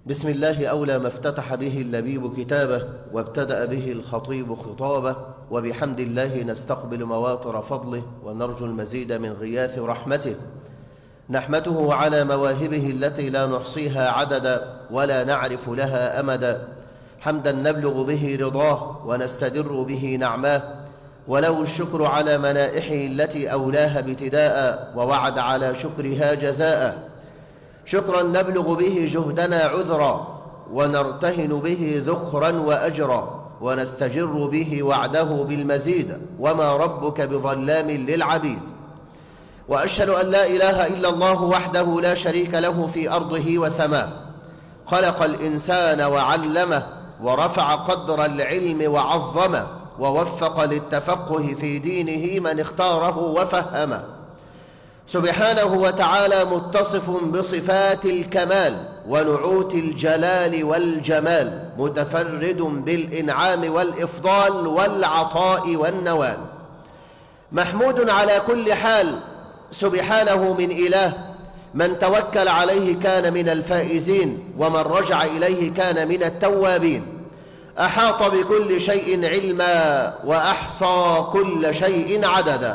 بسم الله أولى ما افتتح به اللبيب كتابه وابتدأ به الخطيب خطابه وبحمد الله نستقبل مواطر فضله ونرجو المزيد من غياث رحمته نحمته على مواهبه التي لا نحصيها عددا ولا نعرف لها أمدا حمدا نبلغ به رضاه ونستدر به نعماه وله الشكر على منائحه التي أولاها ابتداء ووعد على شكرها جزاء شكرا نبلغ به جهدنا عذرا ونرتهن به ذخرا وأجرا ونستجر به وعده بالمزيد وما ربك بظلام للعبيد وأشهد أن لا إله إلا الله وحده لا شريك له في أرضه وسماه خلق الإنسان وعلمه ورفع قدر العلم وعظمه ووفق للتفقه في دينه من اختاره وفهمه سبحانه وتعالى متصف بصفات الكمال ونعوت الجلال والجمال متفرد بالإنعام والإفضال والعطاء والنوال محمود على كل حال سبحانه من إله من توكل عليه كان من الفائزين ومن رجع إليه كان من التوابين أحاط بكل شيء علما وأحصى كل شيء عددا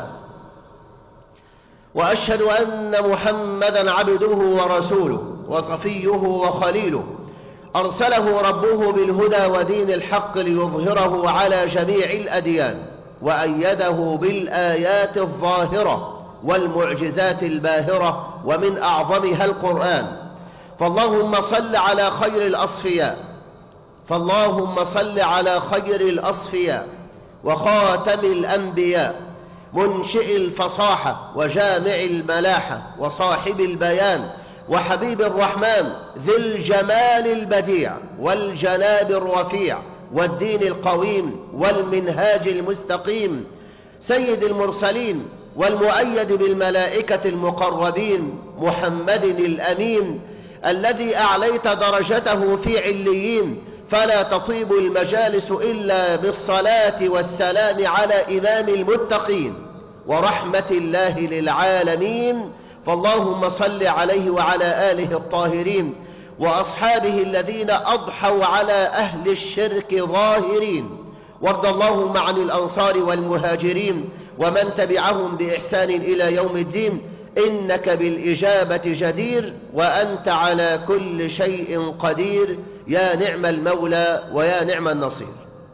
وأشهد أن محمدا عبده ورسوله وصفيه وخليله أرسله ربه بالهدى ودين الحق ليظهره على جميع الأديان وأيده بالآيات الظاهرة والمعجزات الباهرة ومن أعظمها القرآن فاللهم صل على خير الأصفياء فاللهم صل على خير الأصفياء وخاتم الأنبياء منشئ الفصاحة وجامع الملاحة وصاحب البيان وحبيب الرحمن ذي الجمال البديع والجناب الرفيع والدين القويم والمنهاج المستقيم سيد المرسلين والمؤيد بالملائكة المقربين محمد الأمين الذي أعليت درجته في عليين فلا تطيب المجالس إلا بالصلاة والسلام على إمام المتقين ورحمة الله للعالمين فاللهم صل عليه وعلى آله الطاهرين وأصحابه الذين أضحوا على أهل الشرك ظاهرين وارض اللهم عن الأنصار والمهاجرين ومن تبعهم بإحسان إلى يوم الدين إنك بالإجابة جدير وأنت على كل شيء قدير يا نعم المولى ويا نعم النصير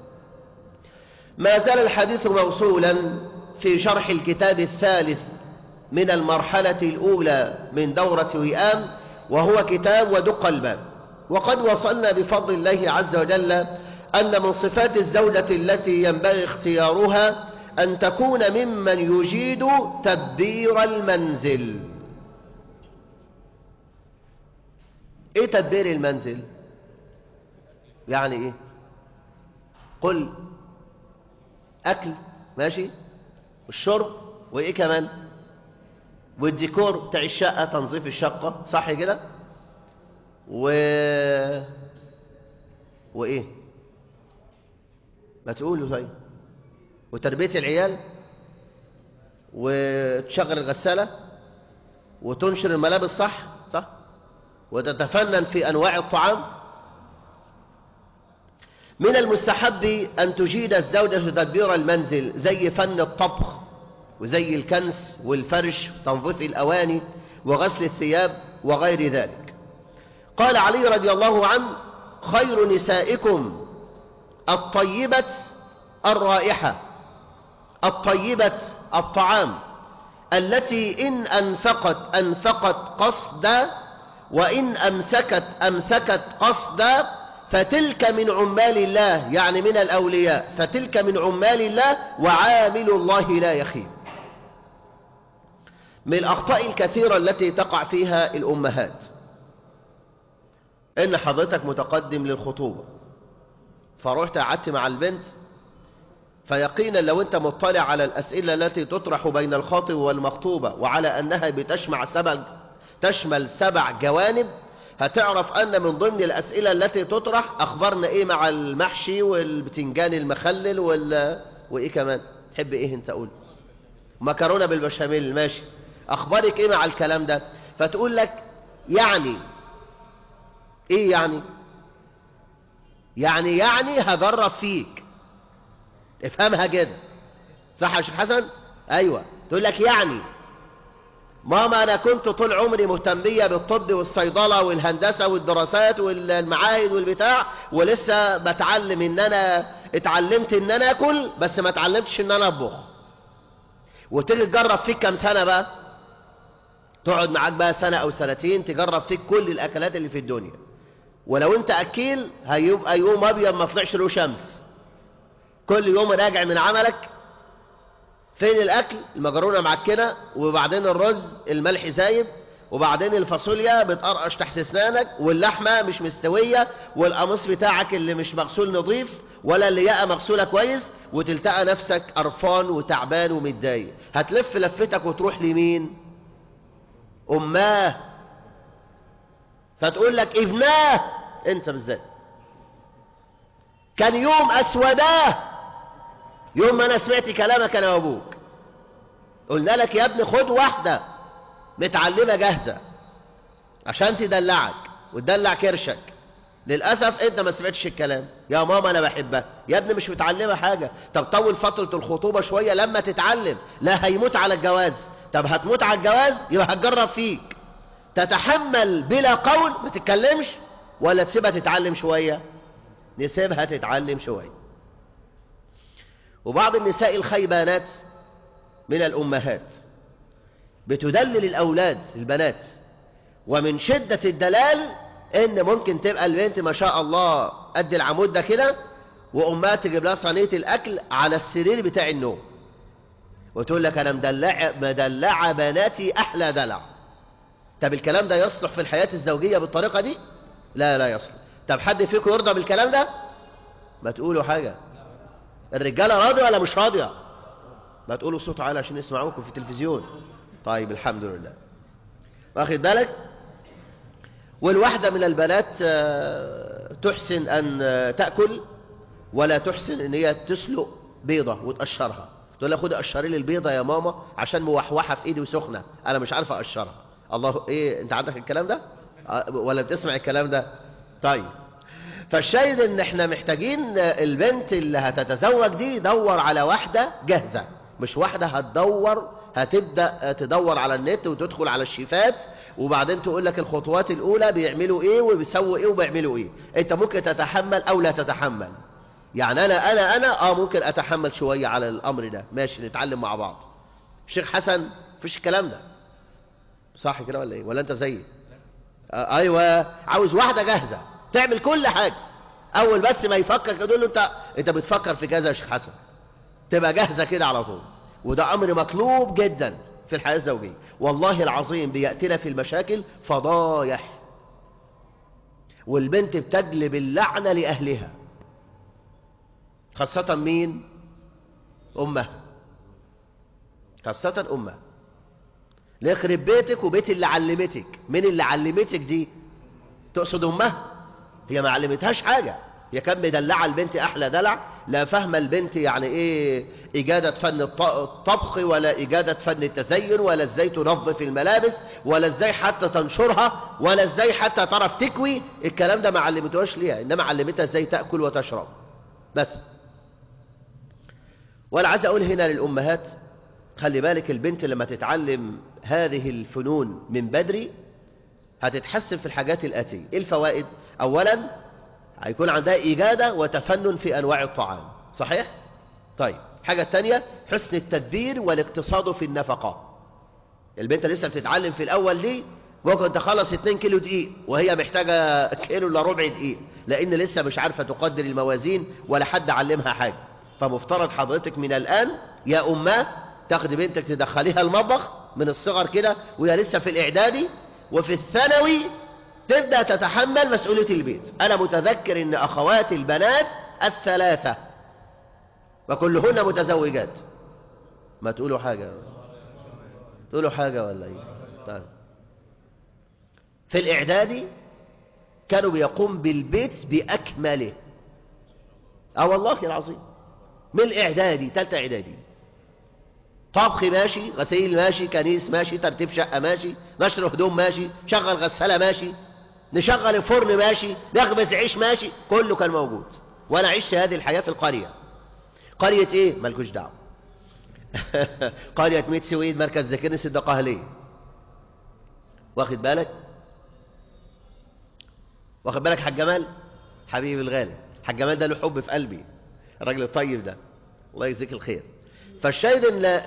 ما زال الحديث موصولا في شرح الكتاب الثالث من المرحلة الأولى من دورة وئام وهو كتاب ودق الباب وقد وصلنا بفضل الله عز وجل أن من صفات الزوجة التي ينبغي اختيارها أن تكون ممن يجيد تدبير المنزل ايه تدبير المنزل يعني ايه قل اكل ماشي الشرب وايه كمان والديكور بتاع الشقة تنظيف الشقة صح كده و وايه ما تقولوا طيب وتربية العيال وتشغل الغسالة وتنشر الملابس صح صح وتتفنن في أنواع الطعام من المستحب أن تجيد الزوجة تدبير المنزل زي فن الطبخ وزي الكنس والفرش وتنظيف الأواني وغسل الثياب وغير ذلك قال علي رضي الله عنه خير نسائكم الطيبة الرائحة الطيبة الطعام التي إن أنفقت أنفقت قصدا وإن أمسكت أمسكت قصدا فتلك من عمال الله يعني من الأولياء فتلك من عمال الله وعامل الله لا يخيب من الأخطاء الكثيرة التي تقع فيها الأمهات إن حضرتك متقدم للخطوبة فروحت قعدت مع البنت فيقينا لو أنت مطلع على الأسئلة التي تطرح بين الخاطب والمخطوبة وعلى أنها بتشمع سبع تشمل سبع جوانب هتعرف أن من ضمن الأسئلة التي تطرح أخبرنا إيه مع المحشي والبتنجان المخلل وال... وإيه كمان تحب إيه أنت أقول مكرونة بالبشاميل ماشي أخبارك إيه مع الكلام ده فتقول لك يعني ايه يعني يعني يعني هجرب فيك افهمها كده صح يا شيخ حسن ايوه تقول لك يعني ماما انا كنت طول عمري مهتمية بالطب والصيدلة والهندسة والدراسات والمعاهد والبتاع ولسه بتعلم ان انا اتعلمت ان انا اكل بس ما اتعلمتش ان انا اطبخ وتيجي تجرب فيك كام سنة بقى تقعد معاك بقى سنة او سنتين تجرب فيك كل الاكلات اللي في الدنيا ولو انت اكيل هيبقى يوم ابيض ما طلعش له شمس كل يوم راجع من عملك فين الاكل المكرونه معكنه وبعدين الرز الملح زايد وبعدين الفاصوليا بتقرقش تحت اسنانك واللحمه مش مستويه والقميص بتاعك اللي مش مغسول نظيف ولا اللي يقى مغسوله كويس وتلتقى نفسك قرفان وتعبان ومتضايق هتلف لفتك وتروح لمين اماه فتقول لك ابناه انت بالذات كان يوم اسوداه يوم ما انا سمعت كلامك انا وابوك قلنا لك يا ابني خد واحدة متعلمة جاهزة عشان تدلعك وتدلع كرشك للأسف انت ما سمعتش الكلام يا ماما انا بحبها يا ابني مش متعلمة حاجة طب طول فترة الخطوبة شوية لما تتعلم لا هيموت على الجواز طب هتموت على الجواز يبقى هتجرب فيك تتحمل بلا قول ما تتكلمش ولا تسيبها تتعلم شوية نسيبها تتعلم شوية وبعض النساء الخيبانات من الأمهات بتدلل الأولاد البنات ومن شدة الدلال إن ممكن تبقى البنت ما شاء الله قد العمود ده كده وأمها تجيب لها صينية الأكل على السرير بتاع النوم وتقول لك أنا مدلعة, مدلعة بناتي أحلى دلع طب الكلام ده يصلح في الحياة الزوجية بالطريقة دي؟ لا لا يصلح طب حد فيكم يرضى بالكلام ده؟ ما تقولوا حاجة الرجالة راضية ولا مش راضية ما تقولوا صوت عالي عشان يسمعوكم في التلفزيون طيب الحمد لله واخد بالك والواحدة من البنات تحسن أن تأكل ولا تحسن أن هي تسلق بيضة وتقشرها تقول لها خدي قشري لي البيضة يا ماما عشان موحوحة في إيدي وسخنة أنا مش عارفة أقشرها الله إيه أنت عندك الكلام ده ولا بتسمع الكلام ده طيب فالشاهد ان احنا محتاجين البنت اللي هتتزوج دي دور على واحدة جاهزة مش واحدة هتدور هتبدأ تدور على النت وتدخل على الشيفات وبعدين تقول لك الخطوات الاولى بيعملوا ايه وبيسووا ايه وبيعملوا ايه انت ممكن تتحمل او لا تتحمل يعني انا انا انا اه ممكن اتحمل شوية على الامر ده ماشي نتعلم مع بعض الشيخ حسن مفيش الكلام ده صح كده ولا ايه ولا انت زيي آه ايوه عاوز واحدة جاهزة تعمل كل حاجة اول بس ما يفكر تقول له انت انت بتفكر في كذا يا شيخ حسن تبقى جاهزة كده على طول وده امر مطلوب جدا في الحياة الزوجية والله العظيم بيأتينا في المشاكل فضايح والبنت بتجلب اللعنة لأهلها خاصة مين أمها خاصة أمها ليخرب بيتك وبيت اللي علمتك مين اللي علمتك دي تقصد أمها هي ما علمتهاش حاجة هي كان مدلعة البنت أحلى دلع لا فاهمة البنت يعني إيه إجادة فن الطبخ ولا إجادة فن التزين ولا إزاي تنظف الملابس ولا إزاي حتى تنشرها ولا إزاي حتى تعرف تكوي الكلام ده ما علمتهاش ليها إنما علمتها إزاي تأكل وتشرب بس وأنا عايز أقول هنا للأمهات خلي بالك البنت لما تتعلم هذه الفنون من بدري هتتحسن في الحاجات الآتية إيه الفوائد أولا هيكون عندها إجادة وتفنن في أنواع الطعام صحيح؟ طيب حاجة تانية حسن التدبير والاقتصاد في النفقة البنت لسه بتتعلم في الأول دي ممكن تخلص 2 كيلو دقيق وهي محتاجة كيلو إلا ربع دقيق لأن لسه مش عارفة تقدر الموازين ولا حد علمها حاجة فمفترض حضرتك من الآن يا أماه تاخدي بنتك تدخليها المطبخ من الصغر كده وهي لسه في الإعدادي وفي الثانوي تبدأ تتحمل مسؤولية البيت أنا متذكر أن أخوات البنات الثلاثة وكلهن متزوجات ما تقولوا حاجة تقولوا حاجة ولا ايه طيب في الإعدادي كانوا بيقوم بالبيت بأكمله اه والله العظيم من الإعدادي تالتة إعدادي طبخ ماشي غسيل ماشي كنيس ماشي ترتيب شقة ماشي نشر هدوم ماشي شغل غسالة ماشي نشغل الفرن ماشي نخبز عيش ماشي كله كان موجود وانا عشت هذه الحياة في القرية قرية ايه مالكوش دعوه قرية ميت سويد مركز ذكرنس الدقهلية واخد بالك واخد بالك حاج جمال حبيبي الغالي حاج جمال ده له حب في قلبي الراجل الطيب ده الله يجزيك الخير فالشاهد ان لا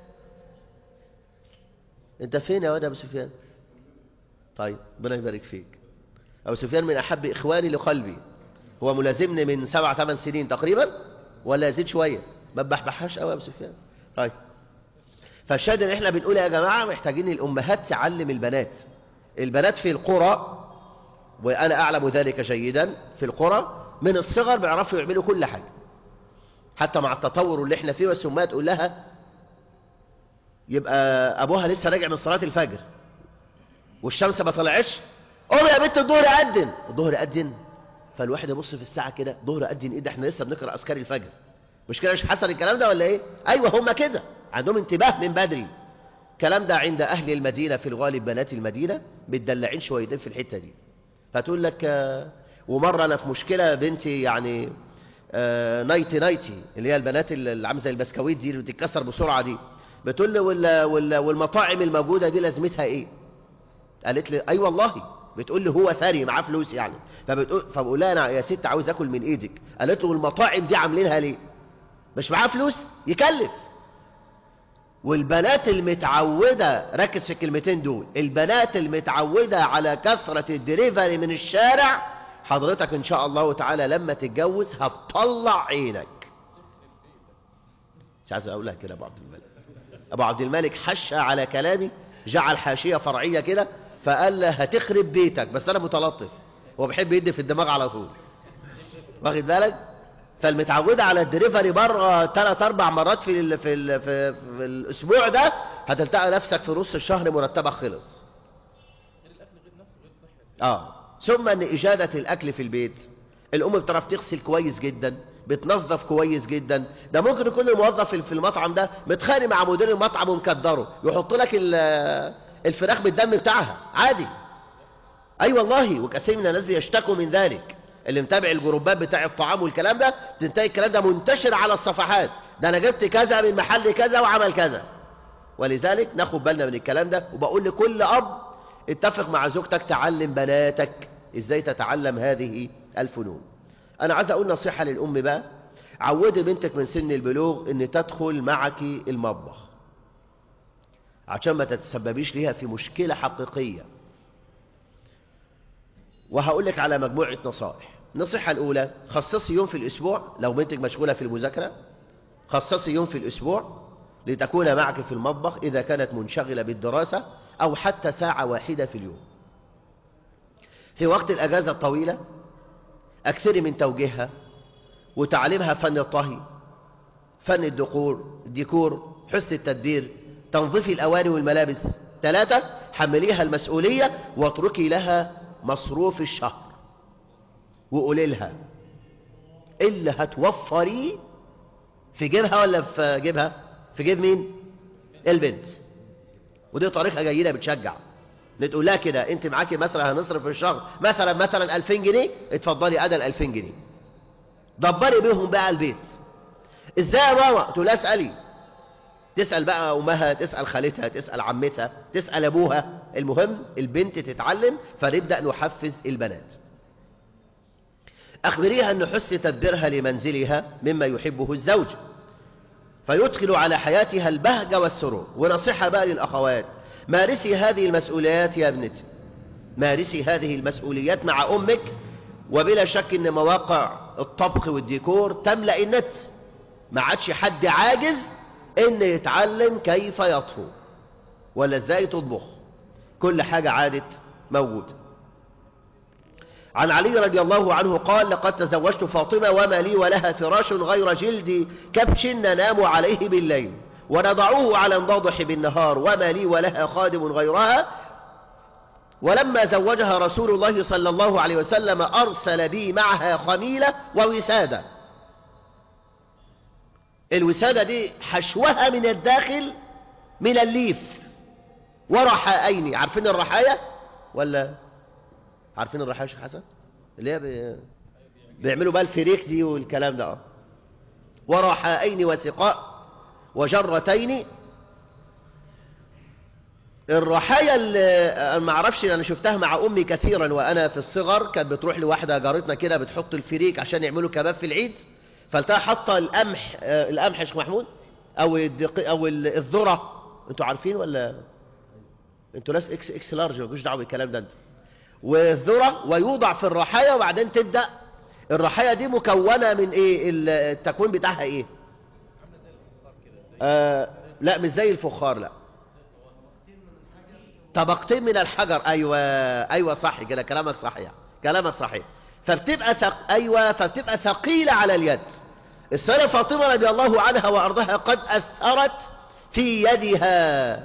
انت فين يا واد ابو سفيان طيب ربنا يبارك فيك ابو سفيان من احب اخواني لقلبي هو ملازمني من سبع ثمان سنين تقريبا ولا يزيد شويه ما بحبحهاش قوي يا ابو سفيان طيب فالشاهد ان احنا بنقول يا جماعه محتاجين الامهات تعلم البنات البنات في القرى وانا اعلم ذلك جيدا في القرى من الصغر بيعرفوا يعملوا كل حاجه حتى مع التطور اللي احنا فيه بس امها تقول لها يبقى ابوها لسه راجع من صلاه الفجر والشمس ما طلعتش قوم يا بنت الظهر اذن الظهر اذن فالواحد يبص في الساعه كده ظهر اذن ايه ده احنا لسه بنقرا اذكار الفجر مش كده مش حصل الكلام ده ولا ايه ايوه هم كده عندهم انتباه من بدري الكلام ده عند اهل المدينه في الغالب بنات المدينه متدلعين شويتين في الحته دي فتقول لك آه، ومره انا في مشكله بنتي يعني آه، نايتي نايتي اللي هي البنات اللي عامله زي البسكويت دي اللي بتتكسر بسرعه دي بتقول لي وال وال والمطاعم الموجوده دي لازمتها ايه قالت لي اي أيوة والله بتقول لي هو ثري معاه فلوس يعني فبتقول فبقول لها انا يا ست عاوز اكل من ايدك قالت له والمطاعم دي عاملينها ليه مش معاه فلوس يكلف والبنات المتعودة ركز في الكلمتين دول البنات المتعودة على كثرة الدليفري من الشارع حضرتك ان شاء الله تعالى لما تتجوز هتطلع عينك مش عايز اقولها كده ابو عبد الملك ابو عبد الملك حشى على كلامي جعل حاشية فرعية كده فقال له هتخرب بيتك بس انا متلطف هو بيحب يدي في الدماغ على طول واخد بالك فالمتعودة على الدليفري بره ثلاث اربع مرات في ال في, ال في, في الاسبوع ده هتلتقى نفسك في نص الشهر مرتبك خلص اه ثم ان اجادة الاكل في البيت الام بتعرف تغسل كويس جدا بتنظف كويس جدا ده ممكن يكون الموظف في المطعم ده متخانق مع مدير المطعم ومكدره يحط لك ال- الفراخ بالدم بتاعها عادي اي أيوة والله وكثير من الناس يشتكوا من ذلك اللي متابع الجروبات بتاع الطعام والكلام ده تنتهي الكلام ده منتشر على الصفحات ده انا جبت كذا من محل كذا وعمل كذا ولذلك ناخد بالنا من الكلام ده وبقول لكل اب اتفق مع زوجتك تعلم بناتك ازاي تتعلم هذه الفنون انا عايز اقول نصيحة للام بقى عودي بنتك من سن البلوغ ان تدخل معك المطبخ عشان ما تتسببيش ليها في مشكلة حقيقية وهقول لك على مجموعة نصائح النصيحة الأولى خصصي يوم في الأسبوع لو بنتك مشغولة في المذاكرة خصصي يوم في الأسبوع لتكون معك في المطبخ إذا كانت منشغلة بالدراسة أو حتى ساعة واحدة في اليوم في وقت الأجازة الطويلة أكثري من توجيهها وتعليمها فن الطهي فن الديكور الديكور حسن التدبير تنظيف الأواني والملابس ثلاثة حمليها المسؤولية واتركي لها مصروف الشهر وقولي لها اللي هتوفريه في جيبها ولا في جيبها في جيب مين البنت ودي طريقة جيدة بتشجع تقول لها كده انت معاكي مثلا هنصرف في الشهر مثلا مثلا 2000 جنيه اتفضلي ادى ال 2000 جنيه دبري بيهم بقى البيت ازاي يا ماما تقول لها اسالي تسال بقى امها تسال خالتها تسال عمتها تسال ابوها المهم البنت تتعلم فنبدا نحفز البنات اخبريها ان حسن تدبيرها لمنزلها مما يحبه الزوج فيدخل على حياتها البهجه والسرور ونصيحه بقى للاخوات مارسي هذه المسؤوليات يا ابنتي مارسي هذه المسؤوليات مع امك وبلا شك ان مواقع الطبخ والديكور تملا النت ما عادش حد عاجز ان يتعلم كيف يطهو ولا ازاي تطبخ كل حاجة عادت موجودة عن علي رضي الله عنه قال لقد تزوجت فاطمة وما لي ولها فراش غير جلد كبش ننام عليه بالليل ونضعوه على انضاضح بالنهار وما لي ولها خادم غيرها ولما زوجها رسول الله صلى الله عليه وسلم أرسل بي معها خميلة ووسادة الوسادة دي حشوها من الداخل من الليف ورحائين عارفين الرحايا ولا عارفين الرحايا يا شيخ حسن اللي هي بي... بيعملوا بقى الفريك دي والكلام ده اه ورحائين وسقاء وجرتين الرحايا اللي أنا ما اعرفش انا شفتها مع امي كثيرا وانا في الصغر كانت بتروح لواحده جارتنا كده بتحط الفريك عشان يعملوا كباب في العيد فلتها حاطه القمح آه، القمح يا شيخ محمود او الدق... او ال- الذره انتوا عارفين ولا انتوا ناس اكس اكس لارج مالكوش دعوه بالكلام ده انتوا والذره ويوضع في الرحايا وبعدين تبدا الرحايا دي مكونه من ايه ال- التكوين بتاعها ايه آه لا مش زي الفخار لا طبقتين من الحجر ايوه ايوه صح كده كلامك صحيح كلامك صحيح فبتبقى ثق... ايوه فبتبقى ثقيله على اليد السيده فاطمه رضي الله عنها وارضاها قد اثرت في يدها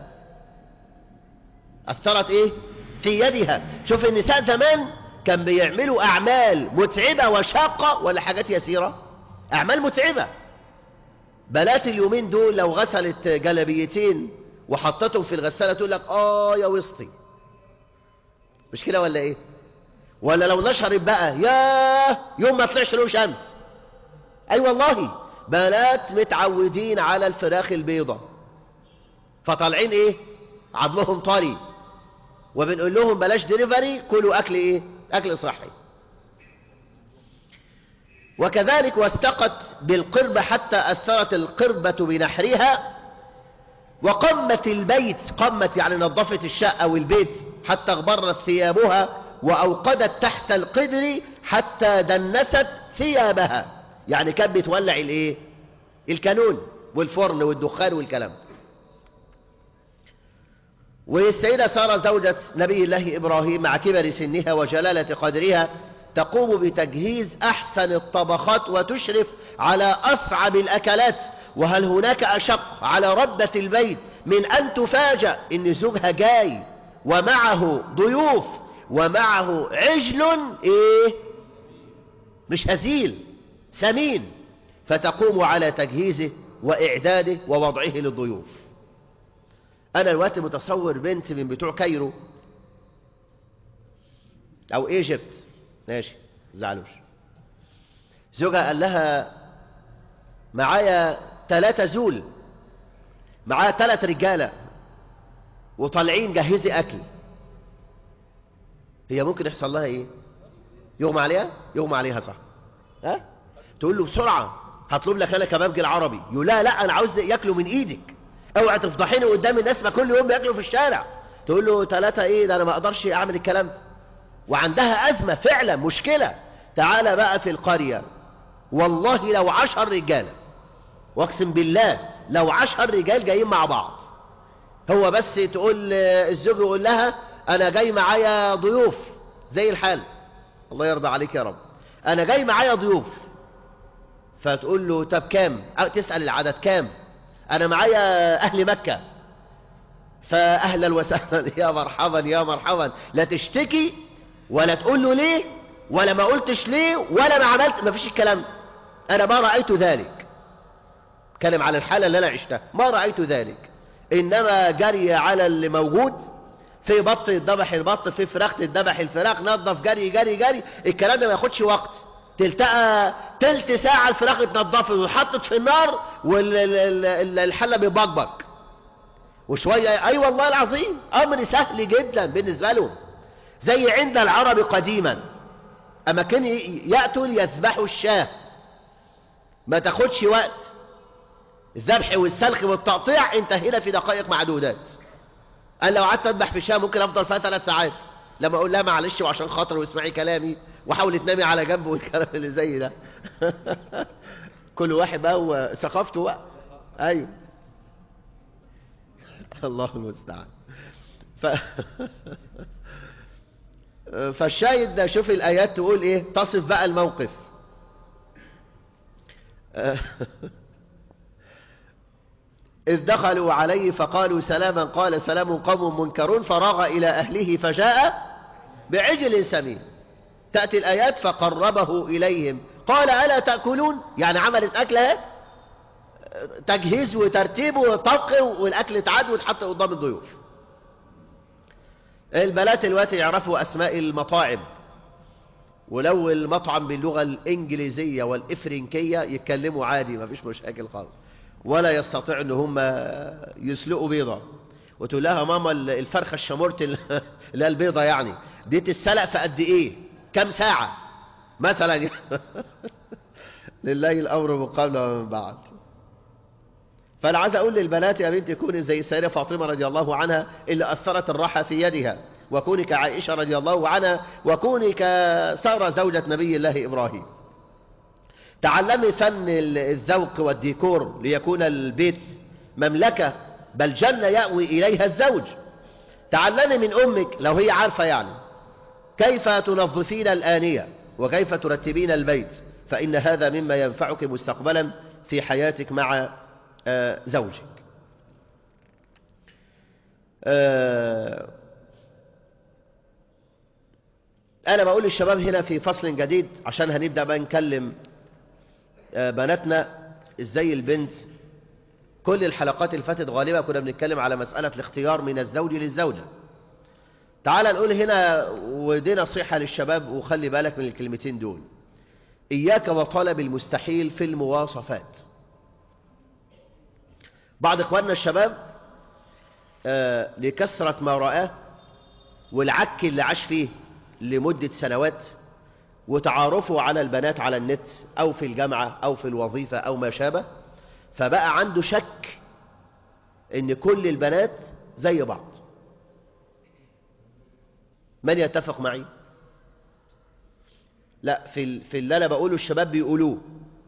اثرت ايه في يدها شوف النساء زمان كان بيعملوا اعمال متعبه وشاقه ولا حاجات يسيره اعمال متعبه بنات اليومين دول لو غسلت جلبيتين وحطتهم في الغسالة تقول لك اه يا وسطي مش كده ولا ايه ولا لو نشرت بقى ياه يوم ما طلعش له شمس اي أيوة والله بنات متعودين على الفراخ البيضة فطالعين ايه عظمهم طري وبنقول لهم بلاش دليفري كلوا اكل ايه اكل صحي وكذلك واستقت بالقربة حتى أثرت القربة بنحرها وقمت البيت قمت يعني نظفت الشقة والبيت حتى اغبرت ثيابها وأوقدت تحت القدر حتى دنست ثيابها يعني كانت بتولع الايه الكانون والفرن والدخان والكلام والسيدة سارة زوجة نبي الله إبراهيم مع كبر سنها وجلالة قدرها تقوم بتجهيز أحسن الطبخات وتشرف على أصعب الأكلات وهل هناك أشق على ربة البيت من أن تفاجأ إن زوجها جاي ومعه ضيوف ومعه عجل إيه مش هزيل سمين فتقوم على تجهيزه وإعداده ووضعه للضيوف أنا الوقت متصور بنت من بتوع كايرو أو إيجيبت ماشي زعلوش زوجها قال لها معايا ثلاثة زول معايا ثلاث رجالة وطالعين جهزي أكل هي ممكن يحصل لها إيه يغمى عليها يغمى عليها صح ها تقول له بسرعة هطلب لك أنا كبابجي العربي يقول لا لا أنا عاوز ياكلوا من إيدك اوعى تفضحيني قدام الناس ما كل يوم بياكلوا في الشارع تقول له ثلاثة إيه ده أنا ما أقدرش أعمل الكلام ده وعندها أزمة فعلا مشكلة تعالى بقى في القرية والله لو عشر رجالة واقسم بالله لو عشر رجال جايين مع بعض هو بس تقول الزوج يقول لها أنا جاي معايا ضيوف زي الحال الله يرضى عليك يا رب أنا جاي معايا ضيوف فتقول له طب كام أو تسأل العدد كام أنا معايا أهل مكة فأهلا وسهلا يا مرحبا يا مرحبا لا تشتكي ولا تقول له ليه ولا ما قلتش ليه ولا ما عملت ما فيش الكلام أنا ما رأيت ذلك كلم على الحالة اللي أنا عشتها ما رأيت ذلك إنما جري على اللي موجود في بط يتذبح البط في فراخ تتذبح الفراخ نظف جري جري جري الكلام ده ما ياخدش وقت تلتقى تلت ساعة الفراخ اتنضفت واتحطت في النار والحلة بيبقبق وشوية اي أيوة والله العظيم امر سهل جدا بالنسبة لهم زي عند العرب قديما اما كان يأتوا ليذبحوا الشاه ما تاخدش وقت الذبح والسلخ والتقطيع انتهينا في دقائق معدودات قال لو قعدت اذبح في شاه ممكن افضل فيها ثلاث ساعات لما اقول لها معلش وعشان خاطر واسمعي كلامي وحاولي تنامي على جنب والكلام اللي زي ده كل واحد بقى هو ثقافته بقى ايوه الله المستعان ف... فالشاهد ده شوف الايات تقول ايه تصف بقى الموقف إذ دخلوا عليه فقالوا سلاما قال سلام قوم منكرون فراغ إلى أهله فجاء بعجل سمين تأتي الآيات فقربه إليهم قال ألا تأكلون يعني عملت أكلها تجهيز وترتيب وطبخ والأكل اتعاد واتحط قدام الضيوف البنات الوقت يعرفوا أسماء المطاعم ولو المطعم باللغة الإنجليزية والإفرنكية يتكلموا عادي ما فيش مشاكل خالص ولا يستطيع ان هم يسلقوا بيضة وتقول لها ماما الفرخة الشمورت اللي هي البيضة يعني دي تتسلق في قد ايه كم ساعة مثلا لله الامر من قبل ومن بعد فانا عايز اقول للبنات يا بنتي كوني زي السيدة فاطمة رضي الله عنها اللي اثرت الراحة في يدها وكوني كعائشة رضي الله عنها وكوني كسارة زوجة نبي الله إبراهيم تعلمي فن الذوق والديكور ليكون البيت مملكة بل جنة يأوي إليها الزوج تعلمي من أمك لو هي عارفة يعني كيف تنظفين الآنية وكيف ترتبين البيت فإن هذا مما ينفعك مستقبلا في حياتك مع زوجك أنا بقول للشباب هنا في فصل جديد عشان هنبدأ بقى نكلم بناتنا إزاي البنت كل الحلقات اللي فاتت غالبا كنا بنتكلم على مسألة الاختيار من الزوج للزوجة تعال نقول هنا ودي نصيحة للشباب وخلي بالك من الكلمتين دول إياك وطلب المستحيل في المواصفات بعض إخواننا الشباب آه لكثرة ما رآه والعك اللي عاش فيه لمدة سنوات وتعارفه على البنات على النت أو في الجامعة أو في الوظيفة أو ما شابه فبقى عنده شك إن كل البنات زي بعض من يتفق معي لا في, في اللي أنا بقوله الشباب بيقولوه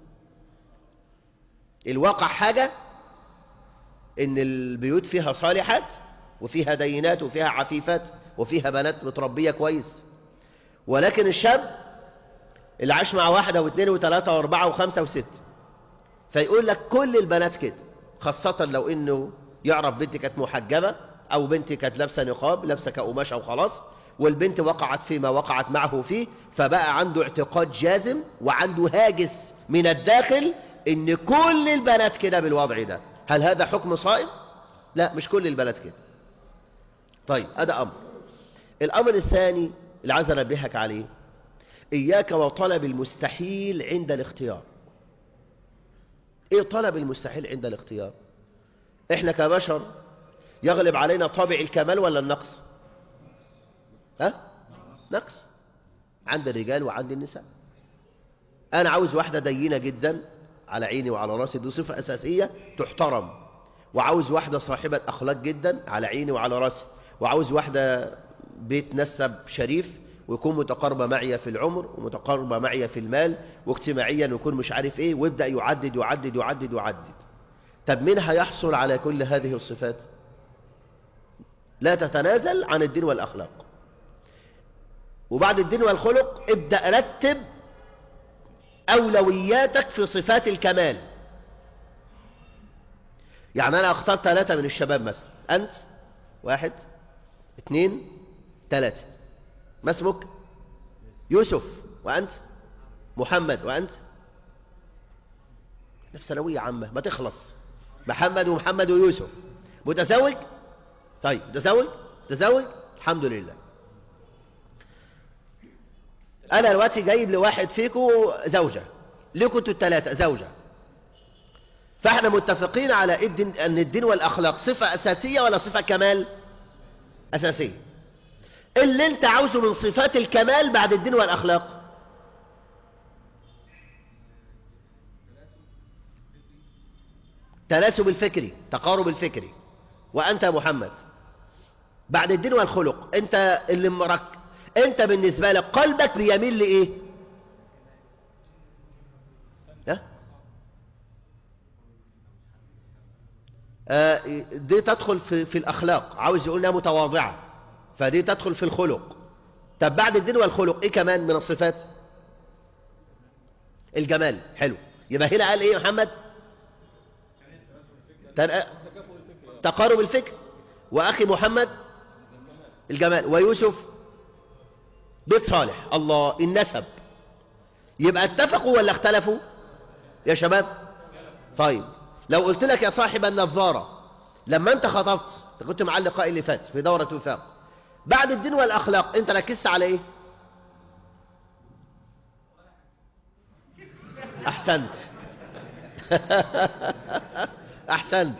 الواقع حاجة إن البيوت فيها صالحات وفيها دينات وفيها عفيفات وفيها بنات متربية كويس ولكن الشاب اللي عاش مع واحدة واثنين وثلاثة واربعة وخمسة وستة فيقول لك كل البنات كده خاصة لو انه يعرف بنت كانت محجبة او بنت كانت لابسة نقاب لابسة كقماشة وخلاص والبنت وقعت فيما وقعت معه فيه فبقى عنده اعتقاد جازم وعنده هاجس من الداخل ان كل البنات كده بالوضع ده هل هذا حكم صائم؟ لا مش كل البنات كده طيب هذا امر الامر الثاني اللي عايز انبهك عليه إياك وطلب المستحيل عند الاختيار إيه طلب المستحيل عند الاختيار إحنا كبشر يغلب علينا طابع الكمال ولا النقص ها نقص عند الرجال وعند النساء أنا عاوز واحدة دينة جدا على عيني وعلى راسي دي صفة أساسية تحترم وعاوز واحدة صاحبة أخلاق جدا على عيني وعلى راسي وعاوز واحدة بيت نسب شريف ويكون متقاربة معي في العمر ومتقاربة معي في المال واجتماعيا ويكون مش عارف ايه ويبدأ يعدد يعدد يعدد يعدد طب مين هيحصل على كل هذه الصفات لا تتنازل عن الدين والأخلاق وبعد الدين والخلق ابدأ رتب أولوياتك في صفات الكمال يعني أنا أختار ثلاثة من الشباب مثلا أنت واحد اثنين ثلاثة ما اسمك يوسف وأنت محمد وأنت نفس ثانوية عامة ما تخلص محمد ومحمد ويوسف متزوج طيب متزوج متزوج الحمد لله أنا دلوقتي جايب لواحد فيكم زوجة ليكم انتوا الثلاثة زوجة فاحنا متفقين على الدين أن الدين والأخلاق صفة أساسية ولا صفة كمال أساسية اللي انت عاوزه من صفات الكمال بعد الدين والأخلاق تناسب الفكري تقارب الفكري وأنت محمد بعد الدين والخلق انت اللي مرك انت بالنسبة لك قلبك بيميل لإيه ها؟ آه دي تدخل في, في الأخلاق عاوز يقول انها متواضعة فدي تدخل في الخلق طب بعد الدين والخلق ايه كمان من الصفات الجمال حلو يبقى هنا قال ايه يا محمد تن... تقارب الفكر واخي محمد الجمال ويوسف بيت صالح الله النسب يبقى اتفقوا ولا اختلفوا يا شباب طيب لو قلت لك يا صاحب النظارة لما انت خطبت انت كنت مع اللقاء اللي فات في دورة وفاق بعد الدين والأخلاق انت ركزت على ايه احسنت احسنت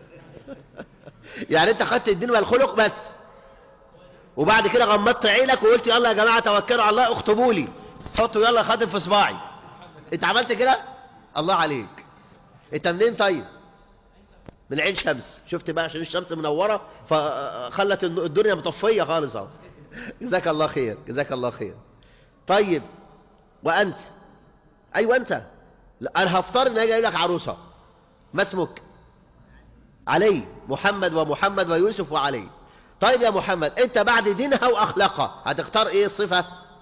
يعني انت خدت الدين والخلق بس وبعد كده غمضت عينك وقلت يلا يا جماعه توكلوا على الله اخطبوا لي حطوا يلا خاتم في صباعي انت عملت كده الله عليك انت منين طيب من عين شمس شفت بقى عشان الشمس منوره فخلت الدنيا مطفيه خالص اهو جزاك الله خير جزاك الله خير طيب وانت ايوه انت لا انا هفترض ان اجي لك عروسه ما اسمك علي محمد ومحمد ويوسف وعلي طيب يا محمد انت بعد دينها واخلاقها هتختار ايه الصفه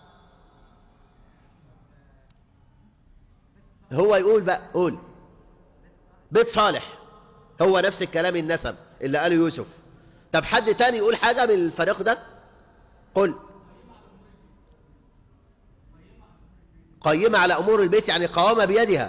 هو يقول بقى قول بيت صالح هو نفس الكلام النسب اللي قاله يوسف طب حد تاني يقول حاجة من الفريق ده قل قيمة على أمور البيت يعني قوامة بيدها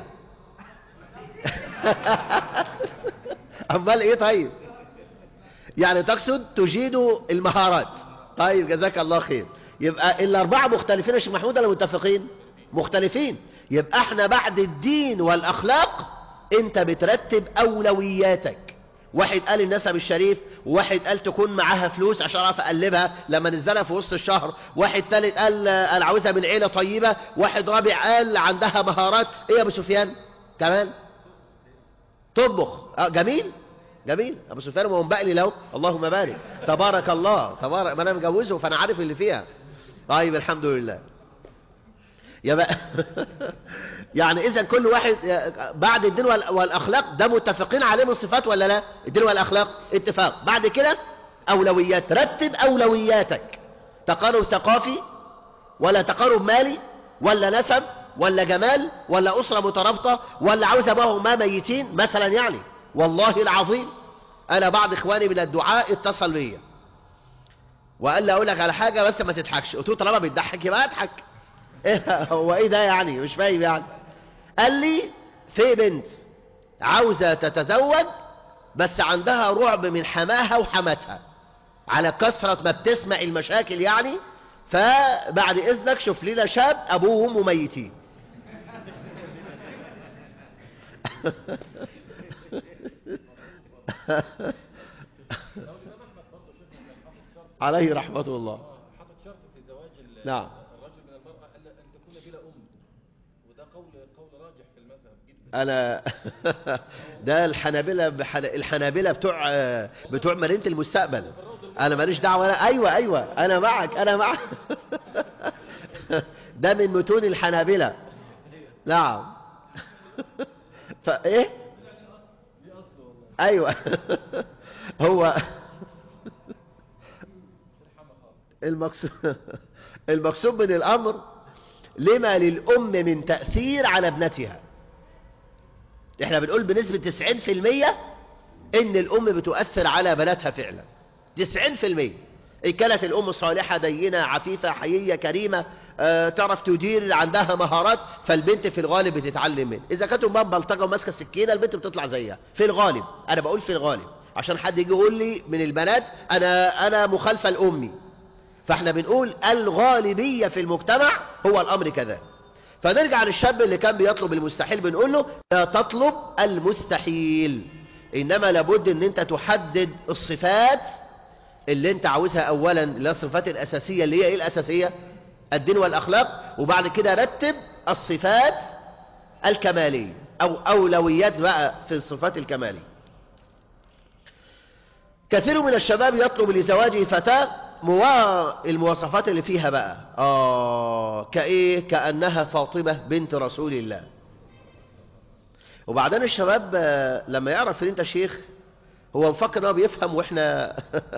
أمال إيه طيب يعني تقصد تجيد المهارات طيب جزاك الله خير يبقى الأربعة مختلفين يا شيخ محمود ولا متفقين مختلفين يبقى احنا بعد الدين والأخلاق انت بترتب أولوياتك واحد قال النسب الشريف وواحد قال تكون معاها فلوس عشان اعرف اقلبها لما نزلها في وسط الشهر واحد ثالث قال انا عاوزها من عيله طيبه واحد رابع قال عندها مهارات ايه يا ابو سفيان كمان تطبخ اه جميل جميل ابو سفيان هو مبقلي له اللهم بارك تبارك الله تبارك ما انا مجوزه فانا عارف اللي فيها طيب الحمد لله يا بقى يعني اذا كل واحد بعد الدين والاخلاق ده متفقين عليه من الصفات ولا لا الدين والاخلاق اتفاق بعد كده اولويات رتب اولوياتك تقارب ثقافي ولا تقارب مالي ولا نسب ولا جمال ولا اسره مترابطه ولا عاوز ابوهم ما ميتين مثلا يعني والله العظيم انا بعض اخواني من الدعاء اتصل بيا وقال لي اقول لك على حاجه بس ما تضحكش قلت له طالما بتضحك يبقى اضحك إيه هو ايه ده يعني مش فاهم يعني قال لي في بنت عاوزة تتزوج بس عندها رعب من حماها وحماتها على كثرة ما بتسمع المشاكل يعني فبعد اذنك شوف لنا شاب ابوه وامه ميتين عليه رحمة الله حاطط شرط في زواج ال- نعم الرجل من المرأة ألا أن تكون بلا أم وده قول قول راجح في المذهب جدا انا ده الحنابلة بحن... الحنابلة بتوع بتوع مدينة المستقبل انا ماليش دعوة أنا... ايوه ايوه انا معك انا معك ده من متون الحنابلة نعم فايه ايوه هو المقصود المقصود من الامر لما للام من تأثير على ابنتها احنا بنقول بنسبة 90% ان الام بتؤثر على بناتها فعلا 90% ان كانت الام صالحة دينة عفيفة حيية كريمة آه، تعرف تدير عندها مهارات فالبنت في الغالب بتتعلم منه اذا كانت امها بلطجة وماسكة السكينة البنت بتطلع زيها في الغالب انا بقول في الغالب عشان حد يجي يقول لي من البنات انا انا مخالفة لامي فاحنا بنقول الغالبية في المجتمع هو الامر كذا فنرجع للشاب اللي كان بيطلب المستحيل بنقول له لا تطلب المستحيل انما لابد ان انت تحدد الصفات اللي انت عاوزها اولا اللي هي الصفات الاساسية اللي هي ايه الاساسية الدين والاخلاق وبعد كده رتب الصفات الكمالية او اولويات بقى في الصفات الكمالية كثير من الشباب يطلب لزواجه فتاة موا... المواصفات اللي فيها بقى آه كإيه كأنها فاطمة بنت رسول الله وبعدين الشباب آه، لما يعرف ان انت شيخ هو مفكر ان هو بيفهم واحنا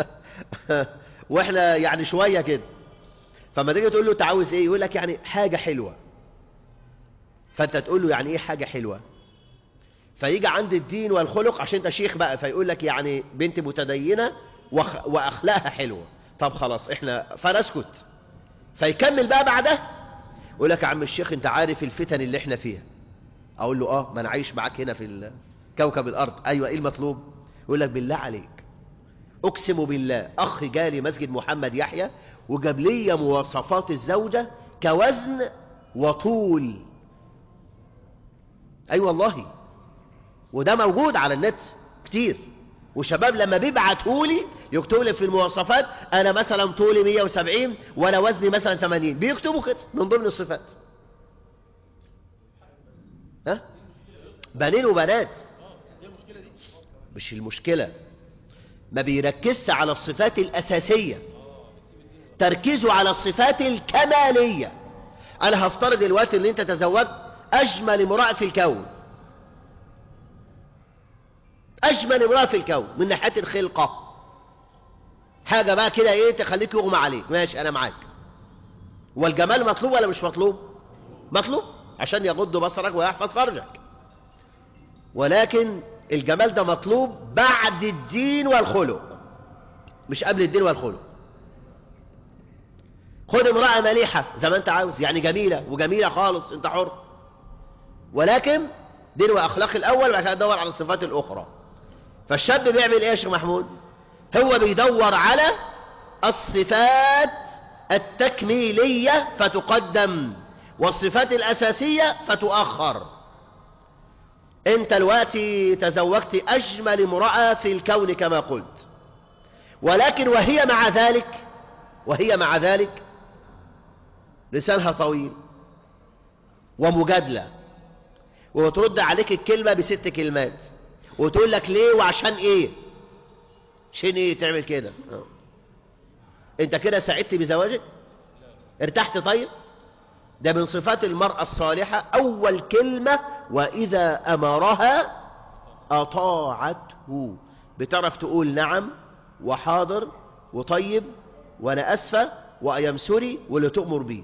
واحنا يعني شوية كده فما تيجي تقول له انت عاوز ايه يقول لك يعني حاجة حلوة فانت تقول له يعني ايه حاجة حلوة فيجي عند الدين والخلق عشان انت شيخ بقى فيقول لك يعني بنت متدينة وخ... واخلاقها حلوة طب خلاص احنا فنسكت فيكمل بقى بعده يقول لك يا عم الشيخ انت عارف الفتن اللي احنا فيها اقول له اه ما انا عايش معاك هنا في ال- كوكب الارض ايوه ايه المطلوب يقول لك بالله عليك اقسم بالله اخ جالي مسجد محمد يحيى وجاب لي مواصفات الزوجة كوزن وطول اي أيوة والله وده موجود على النت كتير وشباب لما بيبعتهولي يكتبوا لي في المواصفات انا مثلا طولي 170 وانا وزني مثلا 80 بيكتبوا كده من ضمن الصفات ها بنين وبنات مش المشكلة ما بيركزش على الصفات الأساسية تركيزه على الصفات الكمالية أنا هفترض الوقت اللي أنت تزوجت أجمل امرأة في الكون أجمل امرأة في الكون من ناحية الخلقة حاجة بقى كده إيه تخليك يغمى عليك ماشي أنا معاك والجمال مطلوب ولا مش مطلوب مطلوب عشان يغض بصرك ويحفظ فرجك ولكن الجمال ده مطلوب بعد الدين والخلق مش قبل الدين والخلق خد امرأة مليحة زي ما انت عاوز يعني جميلة وجميلة خالص انت حر ولكن دين واخلاق الاول وبعد كده تدور على الصفات الاخرى فالشاب بيعمل ايه يا شيخ محمود هو بيدور على الصفات التكميلية فتقدم والصفات الأساسية فتؤخر انت دلوقتي تزوجت أجمل امرأة في الكون كما قلت ولكن وهي مع ذلك وهي مع ذلك لسانها طويل ومجادلة وترد عليك الكلمة بست كلمات وتقول لك ليه وعشان ايه عشان ايه تعمل كده آه. انت كده سعدت بزواجك ارتحت طيب ده من صفات المرأة الصالحة أول كلمة وإذا أمرها أطاعته بتعرف تقول نعم وحاضر وطيب وأنا أسفة وأيمسري واللي تؤمر بيه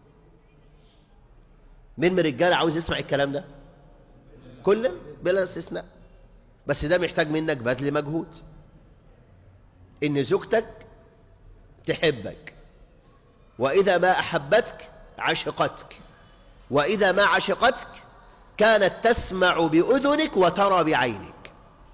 مين من الرجالة عاوز يسمع الكلام ده كل بلا استثناء بس ده محتاج منك بذل مجهود إن زوجتك تحبك وإذا ما أحبتك عشقتك وإذا ما عشقتك كانت تسمع بأذنك وترى بعينك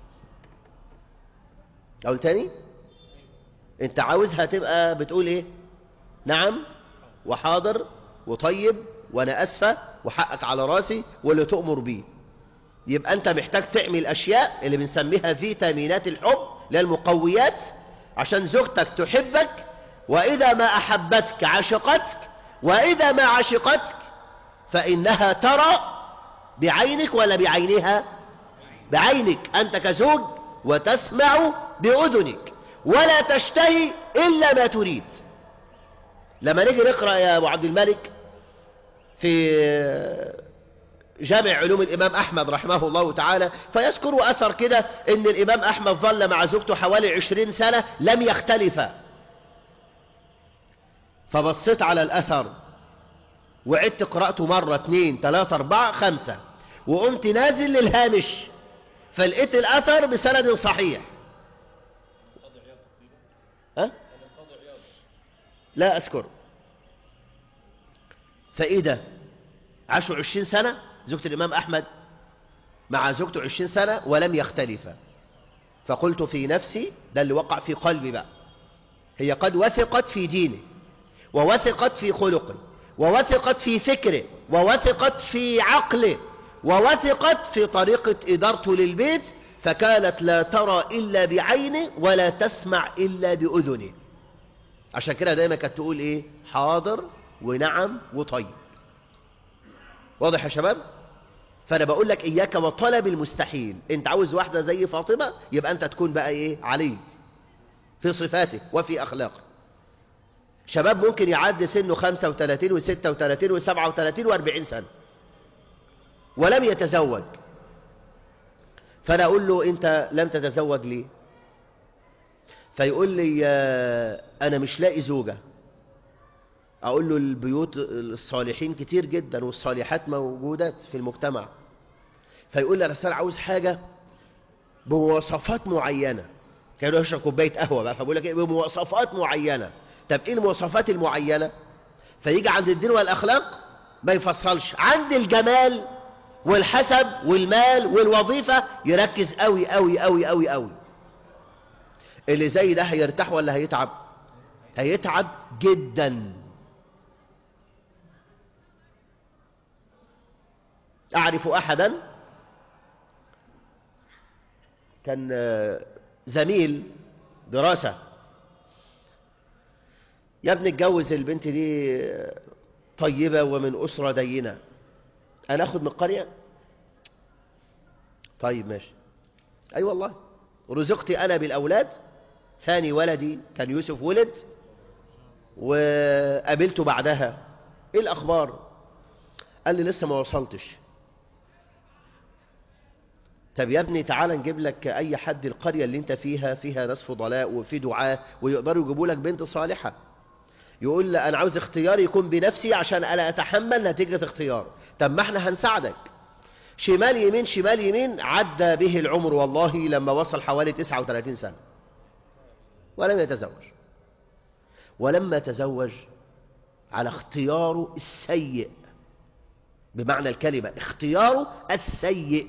أقول تاني أنت عاوزها تبقى بتقول إيه نعم وحاضر وطيب وأنا أسفة وحقك على راسي واللي تؤمر بيه يبقى أنت محتاج تعمل أشياء اللي بنسميها فيتامينات الحب للمقويات عشان زوجتك تحبك وإذا ما أحبتك عشقتك وإذا ما عشقتك فإنها ترى بعينك ولا بعينها بعينك أنت كزوج وتسمع بأذنك ولا تشتهي إلا ما تريد لما نيجي نقرأ يا أبو عبد الملك في جامع علوم الإمام أحمد رحمه الله تعالى فيذكر أثر كده أن الإمام أحمد ظل مع زوجته حوالي عشرين سنة لم يختلفا فبصيت على الأثر وعدت قرأته مرة اثنين ثلاثة أربعة خمسة وقمت نازل للهامش فلقيت الأثر بسند صحيح ها؟ لا أذكر فإذا عاشوا عشرين سنة زوجة الإمام أحمد مع زوجته عشرين سنة ولم يختلفا فقلت في نفسي ده اللي وقع في قلبي بقى هي قد وثقت في دينه ووثقت في خلقه ووثقت في فكره ووثقت في عقله ووثقت في طريقة إدارته للبيت فكانت لا ترى إلا بعينه ولا تسمع إلا بأذنه عشان كده دايما كانت تقول إيه حاضر ونعم وطيب واضح يا شباب فأنا بقول لك إياك وطلب المستحيل أنت عاوز واحدة زي فاطمة يبقى أنت تكون بقى إيه علي في صفاته وفي أخلاقه شباب ممكن يعدي سنه 35 و36 و37 و40 سنة ولم يتزوج فأنا أقول له أنت لم تتزوج ليه فيقول لي أنا مش لاقي زوجة أقول له البيوت الصالحين كتير جدا والصالحات موجودات في المجتمع فيقول لي أنا عاوز حاجة بمواصفات معينة كانوا يشرب كوباية قهوة بقى فبقول لك إيه بمواصفات معينة طب ايه المواصفات المعينة فيجي عند الدين والأخلاق ما يفصلش عند الجمال والحسب والمال والوظيفة يركز قوي قوي قوي قوي قوي اللي زي ده هيرتاح ولا هيتعب هيتعب جدا أعرف أحدا كان آه، زميل دراسة يا ابني اتجوز البنت دي آه، طيبة ومن أسرة دينة أنا أخد من القرية طيب ماشي أي أيوة والله رزقت أنا بالأولاد ثاني ولدي كان يوسف ولد وقابلته بعدها إيه الأخبار قال لي لسه ما وصلتش طب يا ابني تعالى نجيب لك اي حد القريه اللي انت فيها فيها ناس فضلاء وفي دعاه ويقدروا يجيبوا لك بنت صالحه يقول لي انا عاوز اختياري يكون بنفسي عشان انا اتحمل نتيجه اختيار طب ما احنا هنساعدك شمال يمين شمال يمين عدى به العمر والله لما وصل حوالي 39 سنه ولم يتزوج ولما تزوج على اختياره السيء بمعنى الكلمه اختياره السيء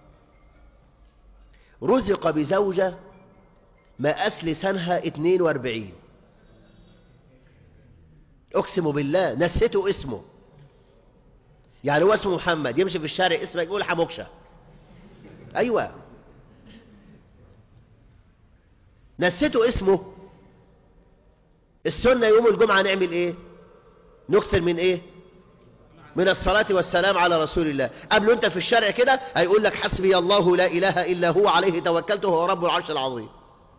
رزق بزوجة مقاس لسانها 42 أقسم بالله نسيته اسمه يعني هو اسمه محمد يمشي في الشارع اسمه يقول حموكشة أيوة نسيته اسمه السنة يوم الجمعة نعمل ايه نكثر من ايه من الصلاة والسلام على رسول الله قبل انت في الشارع كده هيقول لك حسبي الله لا إله إلا هو عليه توكلت هو رب العرش العظيم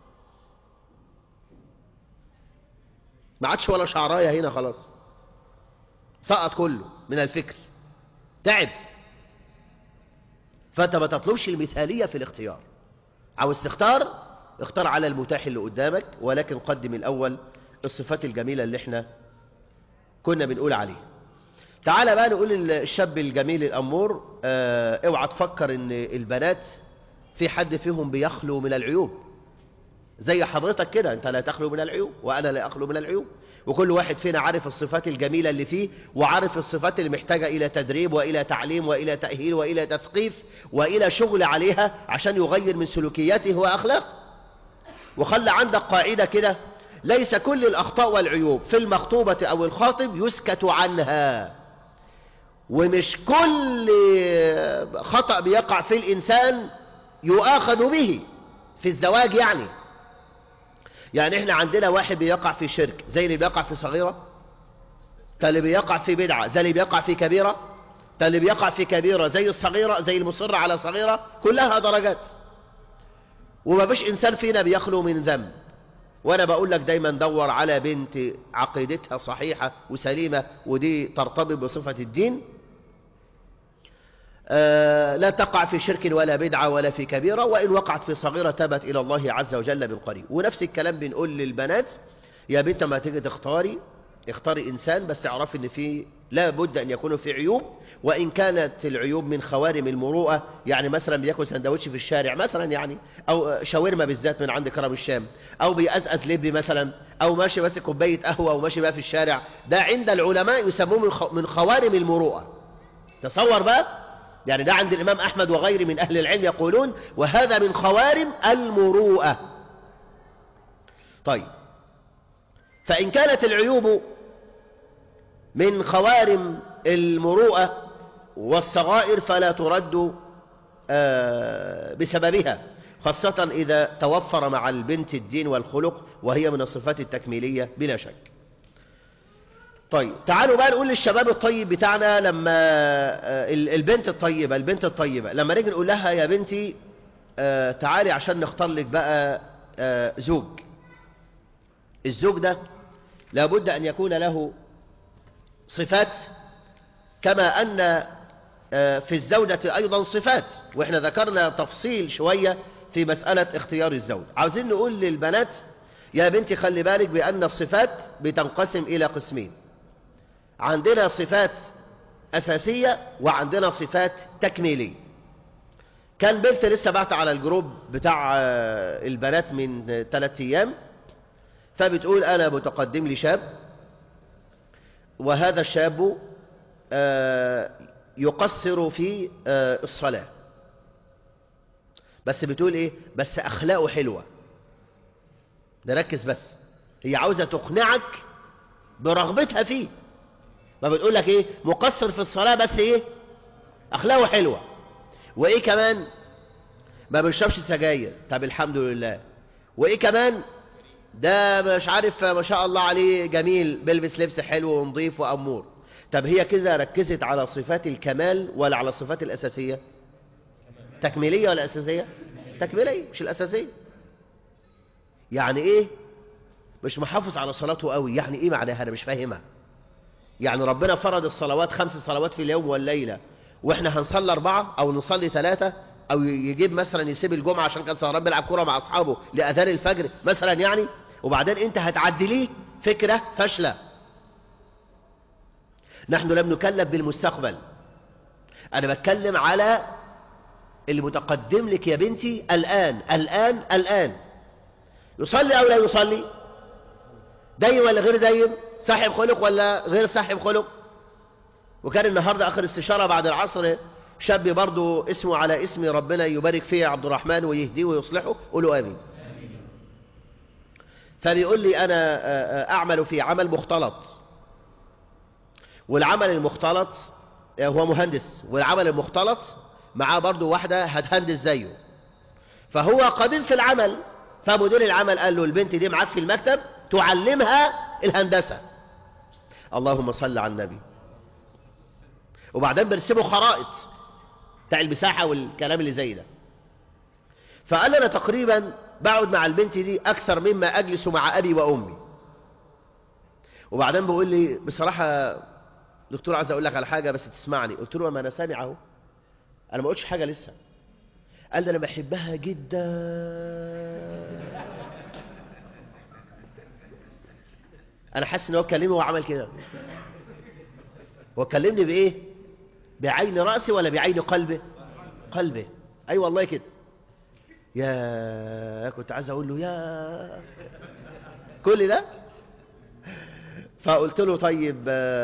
ما عادش ولا شعراية هنا خلاص سقط كله من الفكر تعب فانت ما تطلبش المثالية في الاختيار عاوز تختار اختار على المتاح اللي قدامك ولكن قدم الأول الصفات الجميلة اللي احنا كنا بنقول عليها تعالى بقى نقول للشاب الجميل الأمور اه اوعى تفكر ان البنات في حد فيهم بيخلو من العيوب زي حضرتك كده انت لا تخلو من العيوب وانا لا اخلو من العيوب وكل واحد فينا عارف الصفات الجميلة اللي فيه وعارف الصفات اللي محتاجة إلى تدريب وإلى تعليم وإلى تأهيل وإلى تثقيف وإلى شغل عليها عشان يغير من سلوكياته وأخلاقه وخلى عندك قاعدة كده ليس كل الأخطاء والعيوب في المخطوبة أو الخاطب يسكت عنها ومش كل خطأ بيقع في الإنسان يؤاخذ به في الزواج يعني يعني احنا عندنا واحد بيقع في شرك زي اللي بيقع في صغيرة اللي بيقع في بدعة زي اللي بيقع في كبيرة اللي بيقع في كبيرة زي الصغيرة زي المصر على صغيرة كلها درجات وما فيش إنسان فينا بيخلو من ذنب وأنا بقول لك دايما دور على بنت عقيدتها صحيحة وسليمة ودي ترتبط بصفة الدين آه لا تقع في شرك ولا بدعة ولا في كبيرة وإن وقعت في صغيرة تبت إلى الله عز وجل بالقريب ونفس الكلام بنقول للبنات يا بنت ما تيجي تختاري اختاري إنسان بس اعرفي إن في لا بد أن يكون في عيوب وإن كانت العيوب من خوارم المروءة يعني مثلا بياكل سندوتش في الشارع مثلا يعني أو شاورما بالذات من عند كرم الشام أو بيأزأز لب مثلا أو ماشي ماسك كوباية قهوة وماشي بقى في الشارع ده عند العلماء يسموه من خوارم المروءة تصور بقى يعني ده عند الإمام أحمد وغيره من أهل العلم يقولون وهذا من خوارم المروءة طيب فإن كانت العيوب من خوارم المروءة والصغائر فلا ترد بسببها خاصة إذا توفر مع البنت الدين والخلق وهي من الصفات التكميلية بلا شك طيب تعالوا بقى نقول للشباب الطيب بتاعنا لما البنت الطيبة البنت الطيبة لما نيجي نقول لها يا بنتي تعالي عشان نختار لك بقى زوج الزوج ده لابد أن يكون له صفات كما أن في الزوجة أيضا صفات وإحنا ذكرنا تفصيل شوية في مسألة اختيار الزوج عاوزين نقول للبنات يا بنتي خلي بالك بأن الصفات بتنقسم إلى قسمين عندنا صفات أساسية وعندنا صفات تكميلية كان بنت لسه بعت على الجروب بتاع البنات من ثلاثة أيام فبتقول أنا متقدم لي شاب وهذا الشاب يقصر في الصلاة بس بتقول ايه بس اخلاقه حلوة نركز بس هي عاوزة تقنعك برغبتها فيه ما بتقول لك ايه مقصر في الصلاة بس ايه اخلاقه حلوة وايه كمان ما بيشربش سجاير طب الحمد لله وايه كمان ده مش عارف ما شاء الله عليه جميل بيلبس لبس حلو ونظيف وامور طب هي كده ركزت على صفات الكمال ولا على الصفات الاساسيه تكميليه ولا اساسيه تكميليه مش الاساسيه يعني ايه مش محافظ على صلاته قوي يعني ايه معناها انا مش فاهمها يعني ربنا فرض الصلوات خمس صلوات في اليوم والليله واحنا هنصلي اربعه او نصلي ثلاثه او يجيب مثلا يسيب الجمعه عشان كان سهران بيلعب كوره مع اصحابه لاذان الفجر مثلا يعني وبعدين انت هتعدليه فكره فاشله نحن لم نكلف بالمستقبل انا بتكلم على اللي متقدم لك يا بنتي الان الان الان يصلي او لا يصلي دايم ولا غير دايم صاحب خلق ولا غير صاحب خلق وكان النهارده اخر استشاره بعد العصر شاب برضه اسمه على اسم ربنا يبارك فيه عبد الرحمن ويهديه ويصلحه قولوا امين فبيقول لي انا اعمل في عمل مختلط والعمل المختلط هو مهندس والعمل المختلط معاه برضه واحده هتهندس زيه فهو قديم في العمل فمدير العمل قال له البنت دي معاك في المكتب تعلمها الهندسه اللهم صل على النبي وبعدين بيرسموا خرائط بتاع المساحة والكلام اللي زي ده فقال أنا تقريبا بقعد مع البنت دي أكثر مما أجلس مع أبي وأمي وبعدين بيقول لي بصراحة دكتور عايز أقول لك على حاجة بس تسمعني قلت له ما أنا سامع أهو أنا ما قلتش حاجة لسه قال لي أنا بحبها جدا أنا حاسس إن هو كلمني وعمل كده هو كلمني بإيه؟ بعين رأسي ولا بعين قلبه قلبه أي أيوة والله كده يا كنت عايز أقول له يا كل ده فقلت له طيب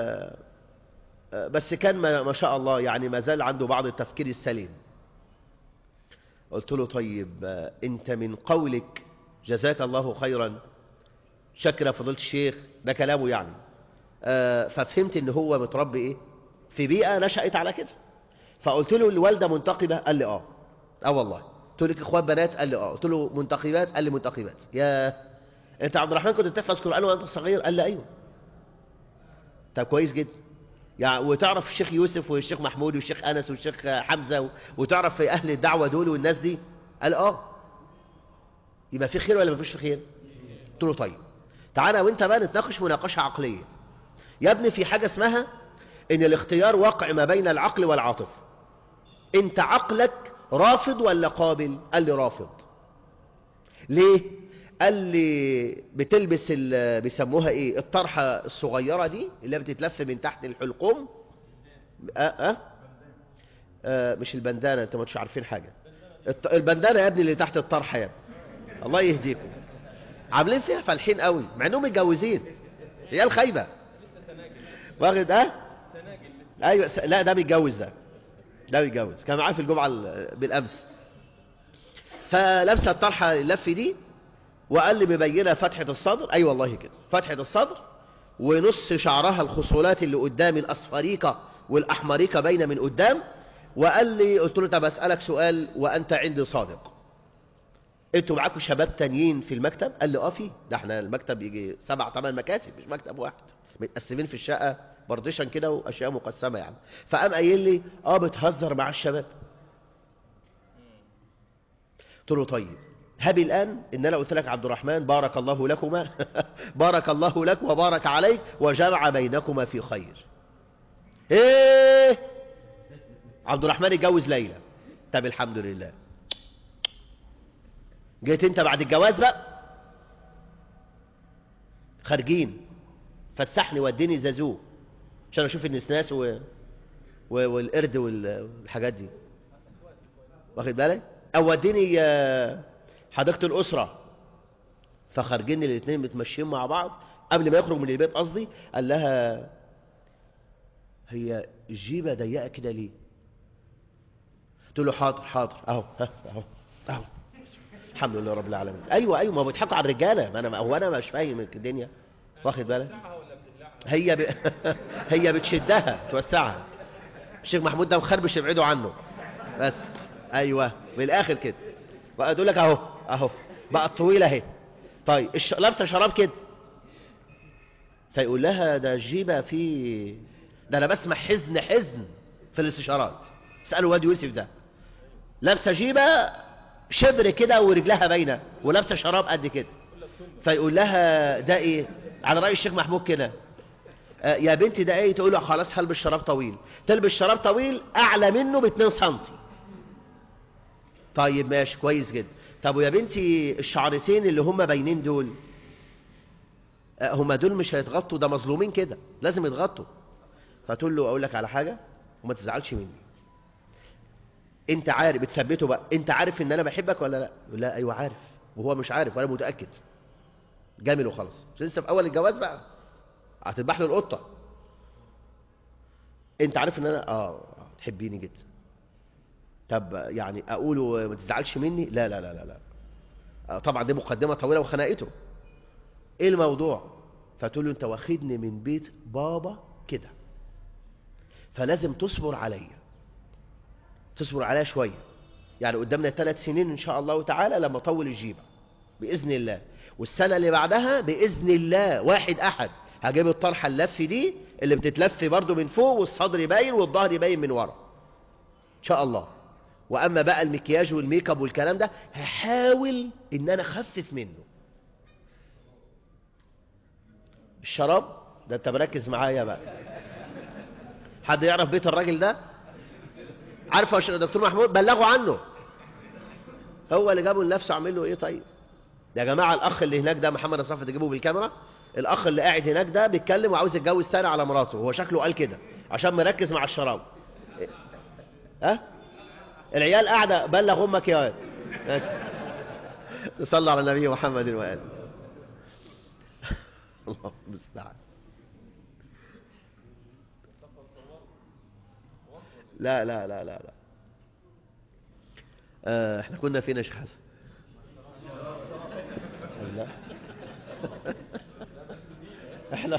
بس كان ما شاء الله يعني ما زال عنده بعض التفكير السليم قلت له طيب انت من قولك جزاك الله خيرا شكرا فضلت الشيخ ده كلامه يعني ففهمت ان هو متربي ايه في بيئة نشأت على كده فقلت له الوالدة منتقبة قال لي اه اه والله قلت لك اخوات بنات قال لي اه قلت له منتقبات قال لي منتقبات يا انت عبد الرحمن كنت بتحفظ قرآن وانت صغير قال لي ايوه طب كويس جدا يعني وتعرف الشيخ يوسف والشيخ محمود والشيخ انس والشيخ حمزة وتعرف في اهل الدعوة دول والناس دي قال اه يبقى في خير ولا ما فيش في خير قلت له طيب تعالى وانت بقى نتناقش مناقشة عقلية يا ابني في حاجة اسمها ان الاختيار واقع ما بين العقل والعاطفة انت عقلك رافض ولا قابل قال لي رافض ليه قال لي بتلبس بيسموها ايه الطرحة الصغيرة دي اللي بتتلف من تحت الحلقوم أه أه؟ أه مش البندانة انت ما عارفين حاجة البندانة يا ابني اللي تحت الطرحة يا ابني الله يهديكم عاملين فيها فالحين قوي مع انهم متجوزين هي الخايبة واخد اه ايوه س... لا ده متجوز ده ده متجوز كان معاه في الجمعه بالامس فلابسه الطرحه اللف دي وقال لي مبينه فتحه الصدر اي أيوة والله كده فتحه الصدر ونص شعرها الخصولات اللي قدام الاصفريقه والاحمريقه باينه من قدام وقال لي قلت له طب اسالك سؤال وانت عندي صادق انتوا معاكم شباب تانيين في المكتب قال لي اه في ده احنا المكتب يجي سبع ثمان مكاتب مش مكتب واحد متقسمين في الشقه بردشن كده واشياء مقسمه يعني فقام قايل لي اه بتهزر مع الشباب قلت له طيب هبي الان ان انا قلت لك عبد الرحمن بارك الله لكما بارك الله لك وبارك عليك وجمع بينكما في خير ايه عبد الرحمن اتجوز ليلى طب الحمد لله جيت انت بعد الجواز بقى خارجين فسحني وديني زازو عشان اشوف النسناس و... و... والقرد والحاجات دي واخد بالك او وديني حديقه الاسره فخارجين الاثنين متمشيين مع بعض قبل ما يخرج من البيت قصدي قال لها هي الجيبه ضيقه كده ليه قلت له حاضر حاضر اهو اهو اهو الحمد لله رب العالمين ايوه ايوه ما بيضحكوا على الرجاله ما انا هو انا مش فاهم الدنيا واخد بالك هي ب... هي بتشدها توسعها الشيخ محمود ده مخربش ابعدوا عنه بس ايوه من الاخر كده بقى تقول لك اهو اهو بقى طويله اهي طيب الش... لابسه شراب كده فيقول لها ده الجيبه في ده انا بسمع حزن حزن في الاستشارات اسالوا واد يوسف ده لابسه جيبه شبر كده ورجلها باينه ولابسه شراب قد كده فيقول لها ده ايه على راي الشيخ محمود كده آه، يا بنتي ده ايه تقول له خلاص هلبس شراب طويل تلبس شراب طويل اعلى منه ب 2 سم طيب ماشي كويس جدا طب ويا بنتي الشعرتين اللي هم باينين دول آه، هم دول مش هيتغطوا ده مظلومين كده لازم يتغطوا فتقول له اقول لك على حاجه وما تزعلش مني انت عارف بتثبته بقى انت عارف ان انا بحبك ولا لا يقول لا ايوه عارف وهو مش عارف وانا متاكد جامل وخلاص مش لسه في اول الجواز بقى هتذبح له القطه انت عارف ان انا اه آه، تحبيني جدا طب يعني اقوله ما تزعلش مني لا لا لا لا لا آه، طبعا دي مقدمه طويله وخناقته ايه الموضوع فتقول له انت واخدني من بيت بابا كده فلازم تصبر عليا تصبر عليا شويه يعني قدامنا ثلاث سنين ان شاء الله تعالى لما اطول الجيبه باذن الله والسنه اللي بعدها باذن الله واحد احد هجيب الطرحه اللف دي اللي بتتلف برضو من فوق والصدر باين والظهر باين من ورا ان شاء الله واما بقى المكياج والميك اب والكلام ده هحاول ان انا اخفف منه الشراب ده انت مركز معايا بقى حد يعرف بيت الراجل ده عارفه يا دكتور محمود بلغوا عنه هو اللي جابه لنفسه عامل له ايه طيب يا جماعه الاخ اللي هناك ده محمد صفا تجيبه بالكاميرا الاخ اللي قاعد هناك ده بيتكلم وعاوز يتجوز تاني على مراته هو شكله قال كده عشان مركز مع الشراب إيه؟ ها العيال قاعده بلغ امك يا واد بس نصلي على النبي محمد واله الله المستعان لا لا لا لا لا آه احنا كنا فين يا شيخ حسن لا احنا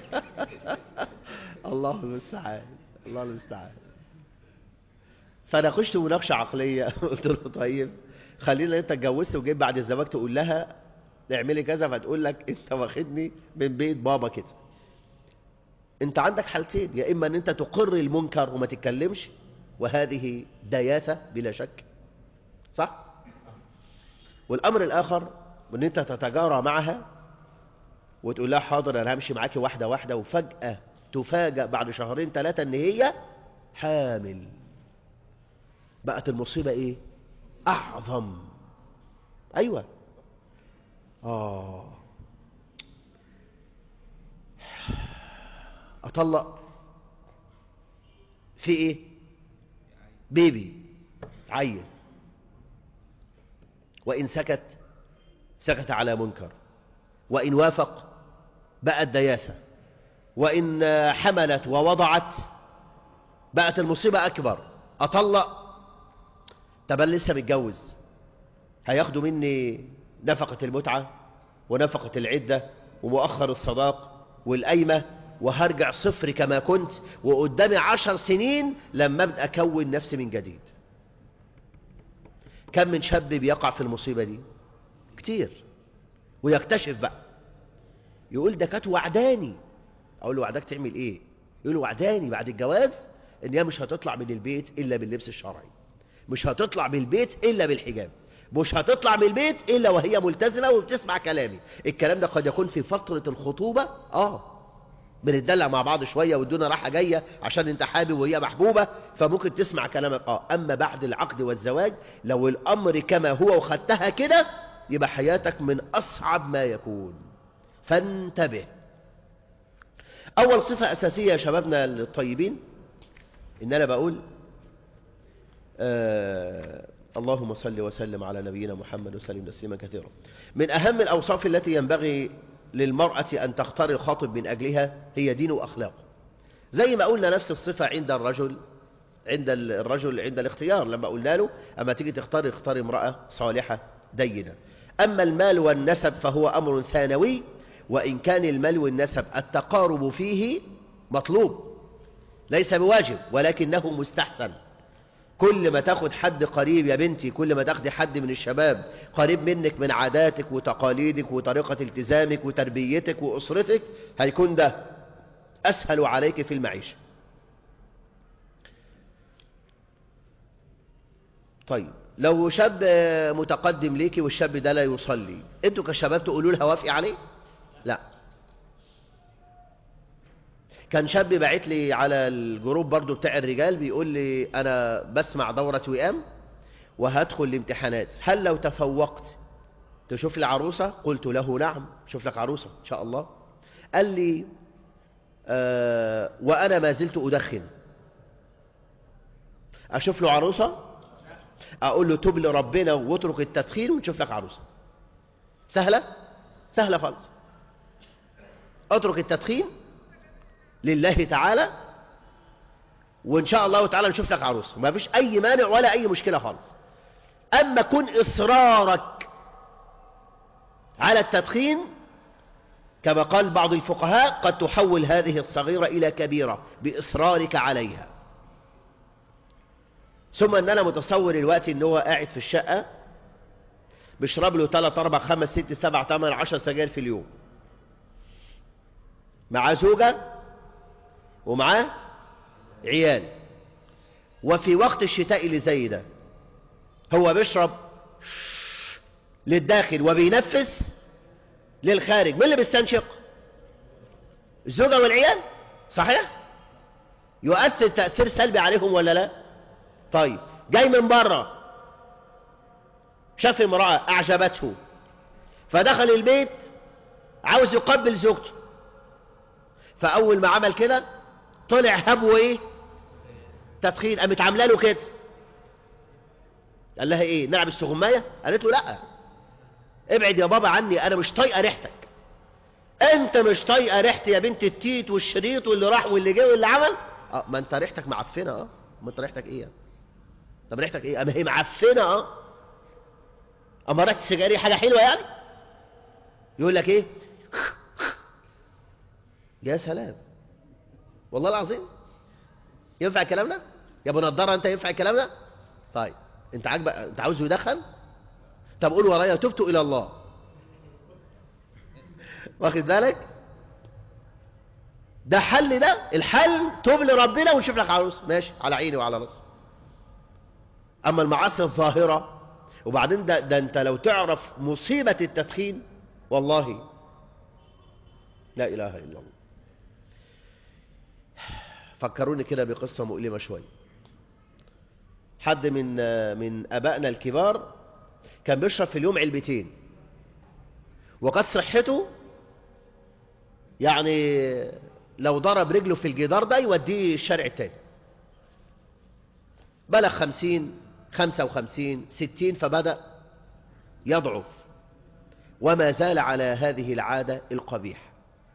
الله المستعان الله المستعان فناقشت مناقشه عقليه قلت له طيب خلينا انت اتجوزت وجيت بعد الزواج تقول لها اعملي كذا فتقول لك انت واخدني من بيت بابا كده انت عندك حالتين يا اما ان انت تقر المنكر وما تتكلمش وهذه دياثه بلا شك صح والامر الاخر ان انت تتجارى معها وتقول لها حاضر انا همشي معاكي واحده واحده وفجاه تفاجأ بعد شهرين ثلاثه ان هي حامل بقت المصيبه ايه اعظم ايوه اه اطلق في ايه بيبي عيل وان سكت سكت على منكر وان وافق بقت دياثه وان حملت ووضعت بقت المصيبه اكبر اطلق طب انا لسه متجوز هياخدوا مني نفقه المتعه ونفقه العده ومؤخر الصداق والقايمه وهرجع صفر كما كنت وقدامي عشر سنين لما ابدا اكون نفسي من جديد كم من شاب بيقع في المصيبه دي كتير ويكتشف بقى يقول ده كانت وعداني اقول له وعدك تعمل ايه يقول له وعداني بعد الجواز ان هي مش هتطلع من البيت الا باللبس الشرعي مش هتطلع من البيت الا بالحجاب مش هتطلع من البيت الا وهي ملتزمه وبتسمع كلامي الكلام ده قد يكون في فتره الخطوبه اه بنتدلع مع بعض شويه والدنيا رايحه جايه عشان انت حابب وهي محبوبه فممكن تسمع كلامك اه اما بعد العقد والزواج لو الامر كما هو وخدتها كده يبقى حياتك من اصعب ما يكون فانتبه اول صفه اساسيه يا شبابنا الطيبين ان انا بقول آه اللهم صل وسلم على نبينا محمد وسلم تسليما كثيرا من اهم الاوصاف التي ينبغي للمرأة أن تختار الخاطب من أجلها هي دين وأخلاق زي ما قلنا نفس الصفة عند الرجل عند الرجل عند الاختيار لما قلنا له أما تيجي تختار اختار امرأة صالحة دينة أما المال والنسب فهو أمر ثانوي وإن كان المال والنسب التقارب فيه مطلوب ليس بواجب ولكنه مستحسن كل ما تاخد حد قريب يا بنتي كل ما تاخدي حد من الشباب قريب منك من عاداتك وتقاليدك وطريقة التزامك وتربيتك وأسرتك هيكون ده أسهل عليك في المعيشة طيب لو شاب متقدم ليكي والشاب ده لا يصلي انتوا كشباب تقولوا لها وافقي عليه لا كان شاب باعت لي على الجروب برضو بتاع الرجال بيقول لي انا بسمع دورة وئام وهدخل الامتحانات هل لو تفوقت تشوف لي عروسة قلت له نعم شوف لك عروسة ان شاء الله قال لي آه وانا ما زلت ادخن اشوف له عروسة اقول له توب لربنا واترك التدخين ونشوف لك عروسة سهلة سهلة خالص اترك التدخين لله تعالى وإن شاء الله تعالى نشوف لك عروس ما فيش أي مانع ولا أي مشكلة خالص أما كن إصرارك على التدخين كما قال بعض الفقهاء قد تحول هذه الصغيرة إلى كبيرة بإصرارك عليها ثم أن أنا متصور الوقت أنه هو قاعد في الشقة بيشرب له 3 4 5 6 7 8 10 سجاير في اليوم مع زوجة ومعاه عيال وفي وقت الشتاء اللي زي ده هو بيشرب للداخل وبينفس للخارج مين اللي بيستنشق الزوجة والعيال صحيح يؤثر تأثير سلبي عليهم ولا لا طيب جاي من بره شاف امرأة أعجبته فدخل البيت عاوز يقبل زوجته فأول ما عمل كده طلع هبو ايه تدخين قامت عامله له كده قال لها ايه نلعب السغمايه قالت له لا ابعد يا بابا عني انا مش طايقه ريحتك انت مش طايقه ريحتي يا بنت التيت والشريط واللي راح واللي جه واللي عمل اه ما انت ريحتك معفنه اه ما انت ريحتك ايه طب ريحتك ايه اما هي معفنه اه اما ريحه السجاير حاجه حلوه يعني يقول لك ايه يا سلام والله العظيم ينفع الكلام ده يا ابو نضاره انت ينفع الكلام ده طيب انت عاجبك انت عاوزه يدخن طب قول ورايا تبت الى الله واخد بالك ده حل ده الحل توب لربنا ونشوف لك عروس ماشي على عيني وعلى راسي اما المعاصي الظاهره وبعدين ده, ده انت لو تعرف مصيبه التدخين والله لا اله الا الله فكروني كده بقصة مؤلمة شوية حد من من أبائنا الكبار كان بيشرب في اليوم علبتين وقد صحته يعني لو ضرب رجله في الجدار ده يوديه الشارع التاني بلغ خمسين خمسة وخمسين ستين فبدأ يضعف وما زال على هذه العادة القبيحة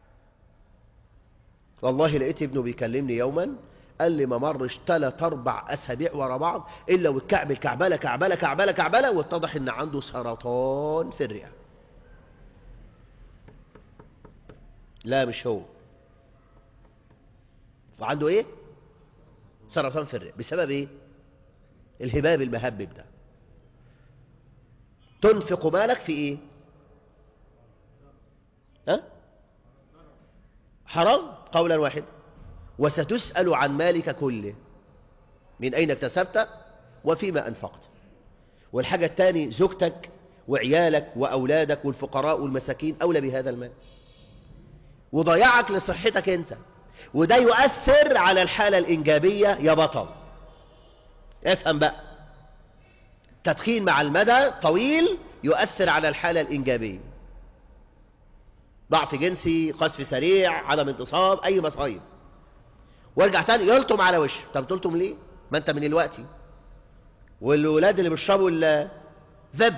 والله لقيت ابنه بيكلمني يوما قال لي ما مرش ثلاث اربع اسابيع ورا بعض الا والكعبل كعبله كعبله كعبله كعبله واتضح ان عنده سرطان في الرئه لا مش هو وعنده ايه سرطان في الرئه بسبب ايه الهباب المهبب ده تنفق مالك في ايه ها حرام قولا واحدا وستسأل عن مالك كله من أين اكتسبت وفيما أنفقت والحاجة الثانية زوجتك وعيالك وأولادك والفقراء والمساكين أولى بهذا المال وضياعك لصحتك أنت وده يؤثر على الحالة الإنجابية يا بطل افهم بقى تدخين مع المدى طويل يؤثر على الحالة الإنجابية ضعف جنسي قذف سريع عدم انتصاب أي مصايب وارجع تاني يلطم على وشه طب تلطم ليه ما انت من الوقت والولاد اللي بيشربوا الذب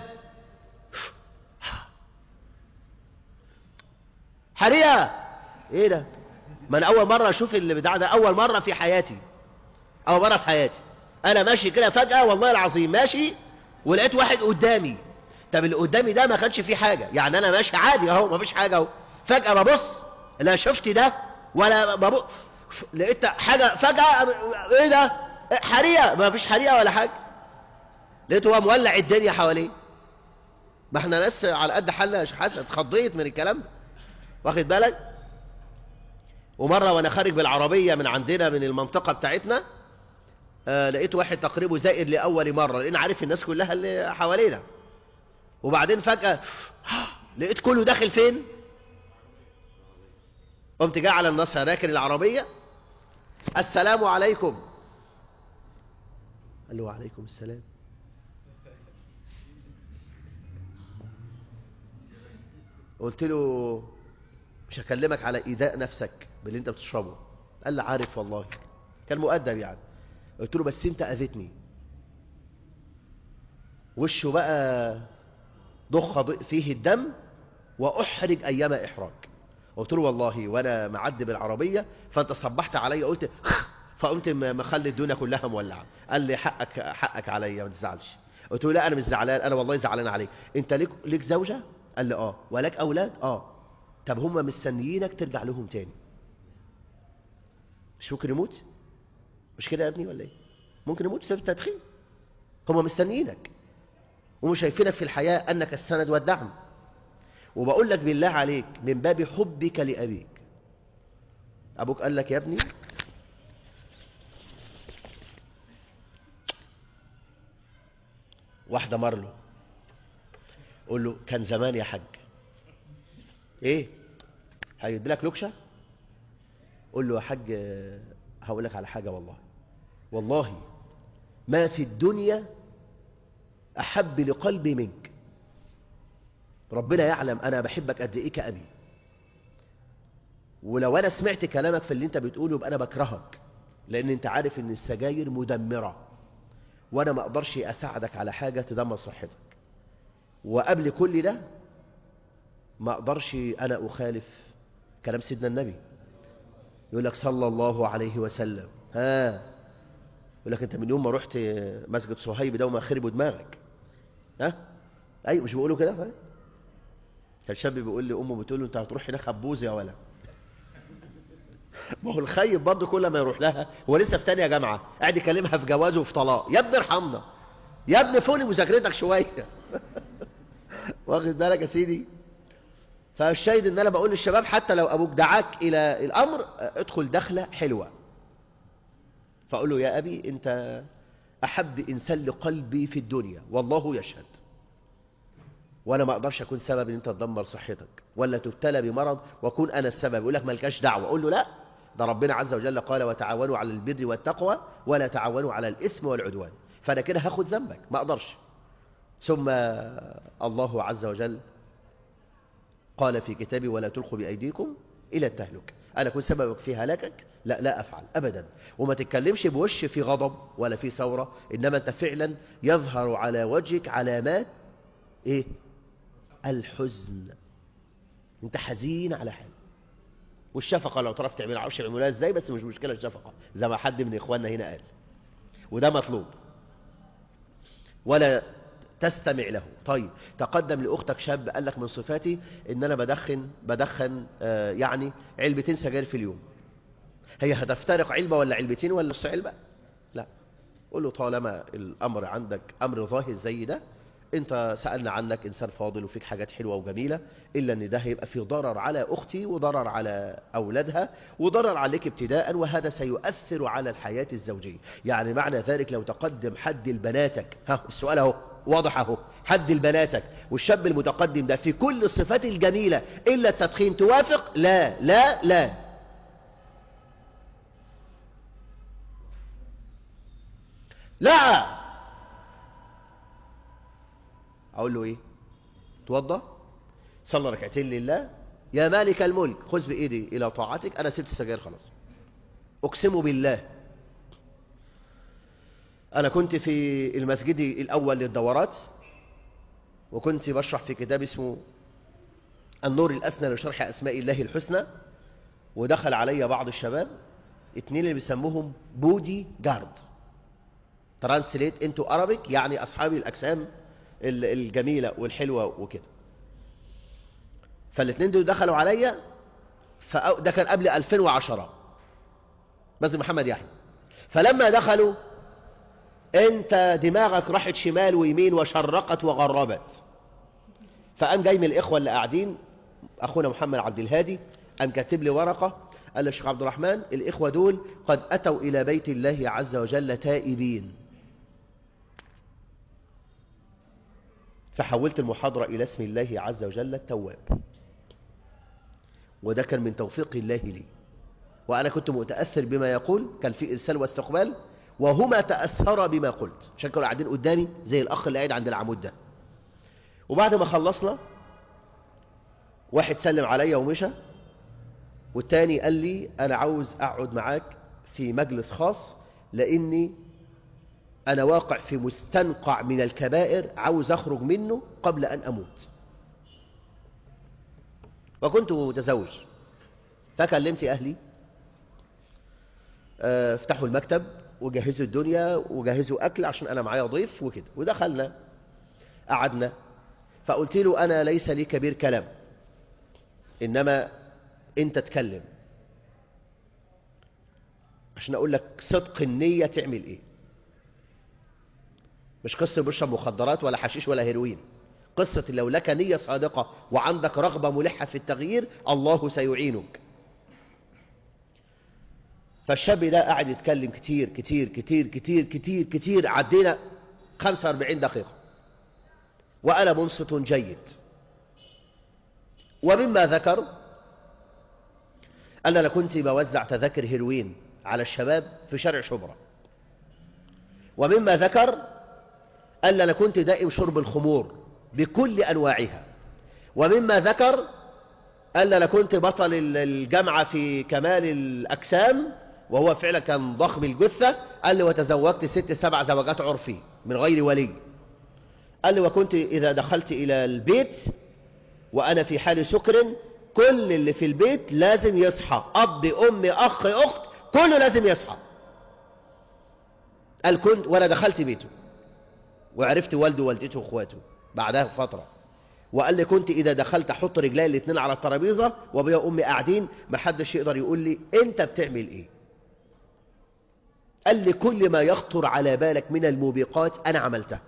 حريقه ايه ده ما انا اول مره اشوف اللي بتاع ده اول مره في حياتي اول مره في حياتي انا ماشي كده فجاه والله العظيم ماشي ولقيت واحد قدامي طب اللي قدامي ده ما خدش فيه حاجه يعني انا ماشي عادي اهو ما فيش حاجه اهو فجاه ببص لا شفت ده ولا ببص لقيت حاجه فجاه ايه ده حريقة ما فيش حريقة ولا حاجة لقيته هو مولع الدنيا حواليه ما احنا ناس على قد حالنا يا شيخ حسن اتخضيت من الكلام ده واخد بالك ومرة وانا خارج بالعربية من عندنا من المنطقة بتاعتنا آه لقيت واحد تقريبه زائر لأول مرة لأن عارف الناس كلها اللي حوالينا وبعدين فجأة لقيت كله داخل فين قمت جاي على النص راكن العربية السلام عليكم قال له وعليكم السلام قلت له مش هكلمك على إيذاء نفسك باللي انت بتشربه قال لي عارف والله كان مؤدب يعني قلت له بس انت أذيتني وشه بقى ضخ فيه الدم وأحرج أيام إحراج قلت له والله وأنا معدي بالعربية فأنت صبحت عليا قلت فقمت مخلي الدنيا كلها مولعة قال لي حقك حقك عليا ما تزعلش قلت له لا أنا مش زعلان أنا والله زعلان عليك أنت ليك ليك زوجة قال لي آه ولك أولاد آه طب هم مستنيينك ترجع لهم تاني مش ممكن يموت مش كده يا ابني ولا ايه ممكن يموت بسبب التدخين هم مستنيينك ومش شايفينك في الحياة أنك السند والدعم وبقول لك بالله عليك من باب حبك لأبيك أبوك قال لك يا ابني واحدة مر له قول له كان زمان يا حاج ايه هيدي لك لكشة قول له يا حاج هقول لك على حاجة والله والله ما في الدنيا أحب لقلبي منك ربنا يعلم أنا بحبك قد إيه كأبي ولو أنا سمعت كلامك في اللي أنت بتقوله يبقى أنا بكرهك لأن أنت عارف أن السجاير مدمرة وأنا ما أقدرش أساعدك على حاجة تدمر صحتك وقبل كل ده ما أقدرش أنا أخالف كلام سيدنا النبي يقول لك صلى الله عليه وسلم ها يقول لك أنت من يوم ما رحت مسجد صهيب ده وما خربوا دماغك ها أيوة مش بيقولوا كده فاهم كان شاب بيقول لي أمه بتقول له أنت هتروح هناك خبوز يا ولا ما هو الخيب برضه كل ما يروح لها هو لسه في تانية جامعة قاعد يكلمها في جواز وفي طلاق يا ابني ارحمنا يا ابني فولي مذاكرتك شوية واخد بالك يا سيدي فالشاهد ان انا بقول للشباب حتى لو ابوك دعاك الى الامر ادخل دخلة حلوة فاقول له يا ابي انت احب انسان لقلبي في الدنيا والله يشهد وانا ما اقدرش اكون سبب ان انت تدمر صحتك ولا تبتلى بمرض واكون انا السبب يقول لك مالكاش دعوه اقول له لا ده ربنا عز وجل قال وتعاونوا على البر والتقوى ولا تعاونوا على الاثم والعدوان فانا كده هاخد ذنبك ما اقدرش ثم الله عز وجل قال في كتابه ولا تلقوا بايديكم الى التهلكه انا اكون سببك في هلاكك لا لا افعل ابدا وما تتكلمش بوش في غضب ولا في ثوره انما انت فعلا يظهر على وجهك علامات ايه الحزن انت حزين على حال والشفقة لو تعرف تعملها عارفش يعملوها ازاي بس مش مشكلة الشفقة زي ما حد من اخواننا هنا قال وده مطلوب ولا تستمع له طيب تقدم لأختك شاب قال لك من صفاتي ان انا بدخن بدخن آه يعني علبتين سجاير في اليوم هي هتفترق علبة ولا علبتين ولا نص علبة لا قول له طالما الامر عندك امر ظاهر زي ده انت سألنا عنك انسان فاضل وفيك حاجات حلوة وجميلة الا ان ده هيبقى فيه ضرر على اختي وضرر على اولادها وضرر عليك ابتداء وهذا سيؤثر على الحياة الزوجية يعني معنى ذلك لو تقدم حد لبناتك ها السؤال اهو واضح اهو حد لبناتك والشاب المتقدم ده في كل الصفات الجميلة الا التدخين توافق لا لا لا لا اقول له ايه توضى صلى ركعتين لله يا مالك الملك خذ بايدي الى طاعتك انا سبت السجاير خلاص اقسم بالله انا كنت في المسجد الاول للدورات وكنت بشرح في كتاب اسمه النور الاسنى لشرح اسماء الله الحسنى ودخل علي بعض الشباب اتنين اللي بيسموهم بودي جارد ترانسليت انتو ارابيك يعني اصحاب الاجسام الجميلة والحلوة وكده فالاثنين دول دخلوا عليا ده كان قبل 2010 مسجد محمد يحيى فلما دخلوا انت دماغك راحت شمال ويمين وشرقت وغربت فقام جاي من الإخوة اللي قاعدين أخونا محمد عبد الهادي قام كاتب لي ورقة قال لي الشيخ عبد الرحمن الإخوة دول قد أتوا إلى بيت الله عز وجل تائبين فحولت المحاضرة إلى اسم الله عز وجل التواب وده كان من توفيق الله لي وأنا كنت متأثر بما يقول كان في إرسال واستقبال وهما تأثرا بما قلت عشان كانوا قاعدين قدامي زي الأخ اللي قاعد عند العمود ده وبعد ما خلصنا واحد سلم عليا ومشى والتاني قال لي أنا عاوز أقعد معاك في مجلس خاص لأني أنا واقع في مستنقع من الكبائر عاوز أخرج منه قبل أن أموت وكنت متزوج فكلمت أهلي آه، افتحوا المكتب وجهزوا الدنيا وجهزوا أكل عشان أنا معايا ضيف وكده ودخلنا قعدنا فقلت له أنا ليس لي كبير كلام إنما أنت تكلم عشان أقول لك صدق النية تعمل إيه مش قصة بشرب مخدرات ولا حشيش ولا هيروين قصة لو لك نية صادقة وعندك رغبة ملحة في التغيير الله سيعينك فالشاب ده قاعد يتكلم كتير كتير كتير كتير كتير كتير عدينا 45 دقيقة وأنا منصت جيد ومما ذكر أن أنا كنت بوزع تذاكر هيروين على الشباب في شارع شبرا ومما ذكر أن أنا كنت دائم شرب الخمور بكل أنواعها ومما ذكر أن أنا كنت بطل الجامعة في كمال الأجسام وهو فعلا كان ضخم الجثة قال لي وتزوجت ست سبع زوجات عرفي من غير ولي قال لي وكنت إذا دخلت إلى البيت وأنا في حال سكر كل اللي في البيت لازم يصحى أب أم أخ أخت كله لازم يصحى قال كنت وأنا دخلت بيته وعرفت والده ووالدته واخواته بعدها بفترة وقال لي كنت إذا دخلت أحط رجلي الاثنين على الترابيزة وأبويا وأمي قاعدين محدش يقدر يقول لي أنت بتعمل إيه قال لي كل ما يخطر على بالك من الموبقات أنا عملته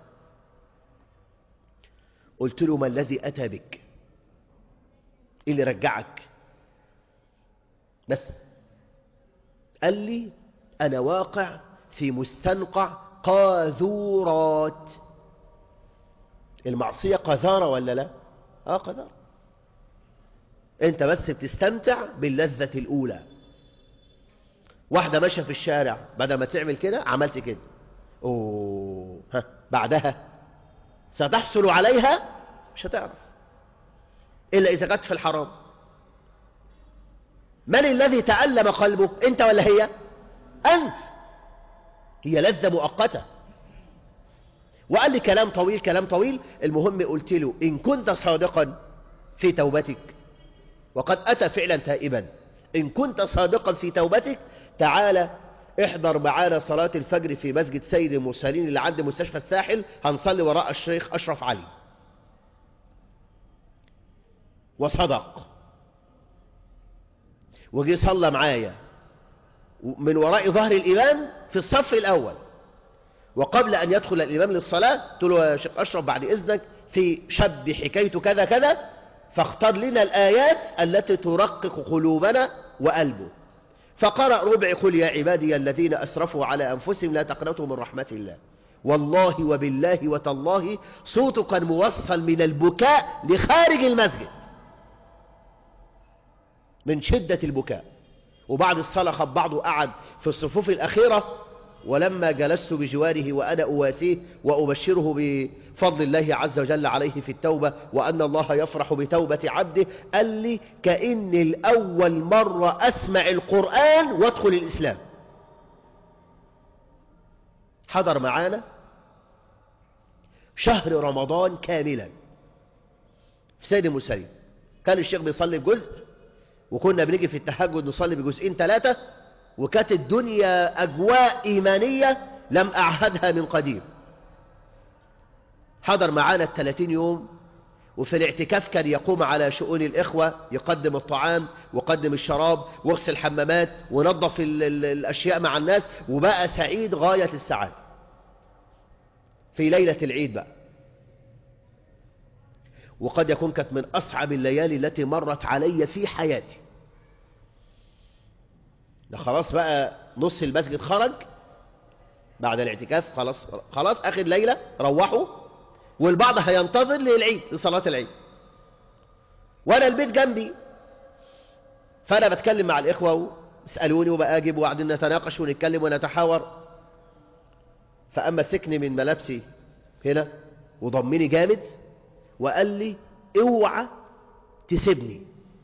قلت له ما الذي أتى بك إيه اللي رجعك بس قال لي أنا واقع في مستنقع قاذورات المعصية قذارة ولا لا آه قذارة انت بس بتستمتع باللذة الأولى واحدة ماشية في الشارع بدل ما تعمل كده عملت كده أوه ها بعدها ستحصل عليها مش هتعرف إلا إذا كانت في الحرام من الذي تعلم قلبك أنت ولا هي أنت هي لذة مؤقتة وقال لي كلام طويل كلام طويل المهم قلت له إن كنت صادقا في توبتك وقد أتى فعلا تائبا إن كنت صادقا في توبتك تعالى احضر معانا صلاة الفجر في مسجد سيد المرسلين اللي عند مستشفى الساحل هنصلي وراء الشيخ أشرف علي وصدق وجي صلى معايا من وراء ظهر الإمام في الصف الأول وقبل أن يدخل الإمام للصلاة قلت له يا شيخ أشرف بعد إذنك في شاب حكايته كذا كذا فاختار لنا الآيات التي ترقق قلوبنا وقلبه فقرأ ربع قل يا عبادي الذين أسرفوا على أنفسهم لا تقنطوا من رحمة الله والله وبالله وتالله صوته كان موصل من البكاء لخارج المسجد من شدة البكاء وبعد الصلاة خب بعضه قعد في الصفوف الأخيرة ولما جلست بجواره وأنا أواسيه وأبشره بفضل الله عز وجل عليه في التوبة وأن الله يفرح بتوبة عبده قال لي كأن الأول مرة أسمع القرآن وادخل الإسلام حضر معانا شهر رمضان كاملا في سيد المسلم كان الشيخ بيصلي بجزء وكنا بنيجي في التهجد نصلي بجزئين ثلاثة وكانت الدنيا أجواء إيمانية لم أعهدها من قديم حضر معانا الثلاثين يوم وفي الاعتكاف كان يقوم على شؤون الإخوة يقدم الطعام وقدم الشراب واغسل الحمامات ونظف ال ال الأشياء مع الناس وبقى سعيد غاية السعادة في ليلة العيد بقى وقد يكون كانت من أصعب الليالي التي مرت علي في حياتي ده خلاص بقى نص المسجد خرج بعد الاعتكاف خلاص خلاص آخر ليلة روحوا والبعض هينتظر للعيد لصلاة العيد وأنا البيت جنبي فأنا بتكلم مع الإخوة ويسألوني وبأجب وقاعدين نتناقش ونتكلم ونتحاور فأما سكني من ملابسي هنا وضمني جامد وقال لي اوعى تسيبني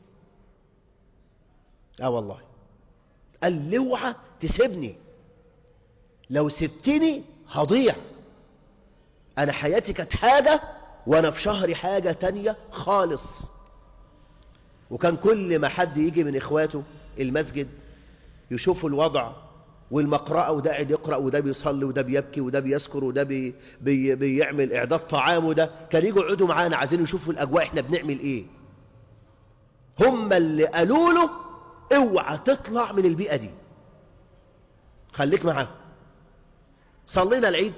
اه والله قال لي اوعى تسيبني لو سبتني هضيع انا حياتي كانت حاجة وانا في شهري حاجة تانية خالص وكان كل ما حد يجي من اخواته المسجد يشوفوا الوضع والمقرأة وده قاعد يقرأ وده بيصلي وده بيبكي وده بيذكر وده بي بي بيعمل إعداد طعام وده كان يجوا يقعدوا معانا عايزين يشوفوا الأجواء إحنا بنعمل إيه هم اللي قالوا له اوعى تطلع من البيئة دي خليك معاهم صلينا العيد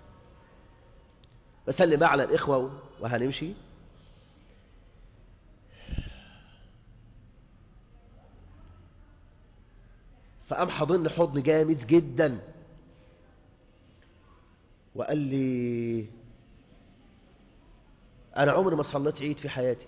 بسلم بقى على الإخوة وهنمشي فقام حاضني حضن جامد جدا وقال لي أنا عمري ما صليت عيد في حياتي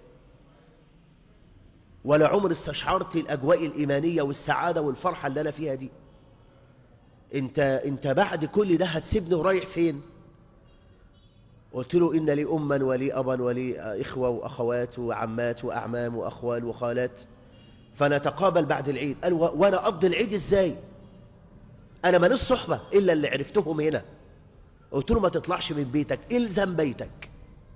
ولا عمري استشعرت الأجواء الإيمانية والسعادة والفرحة اللي أنا فيها دي أنت, انت بعد كل ده هتسيبني ورايح فين قلت له إن لي أما ولي أبا ولي إخوة وأخوات وعمات وأعمام وأخوال وخالات فنتقابل بعد العيد قال وانا اقضي العيد ازاي انا ماليش صحبة الا اللي عرفتهم هنا قلت له ما تطلعش من بيتك الزم بيتك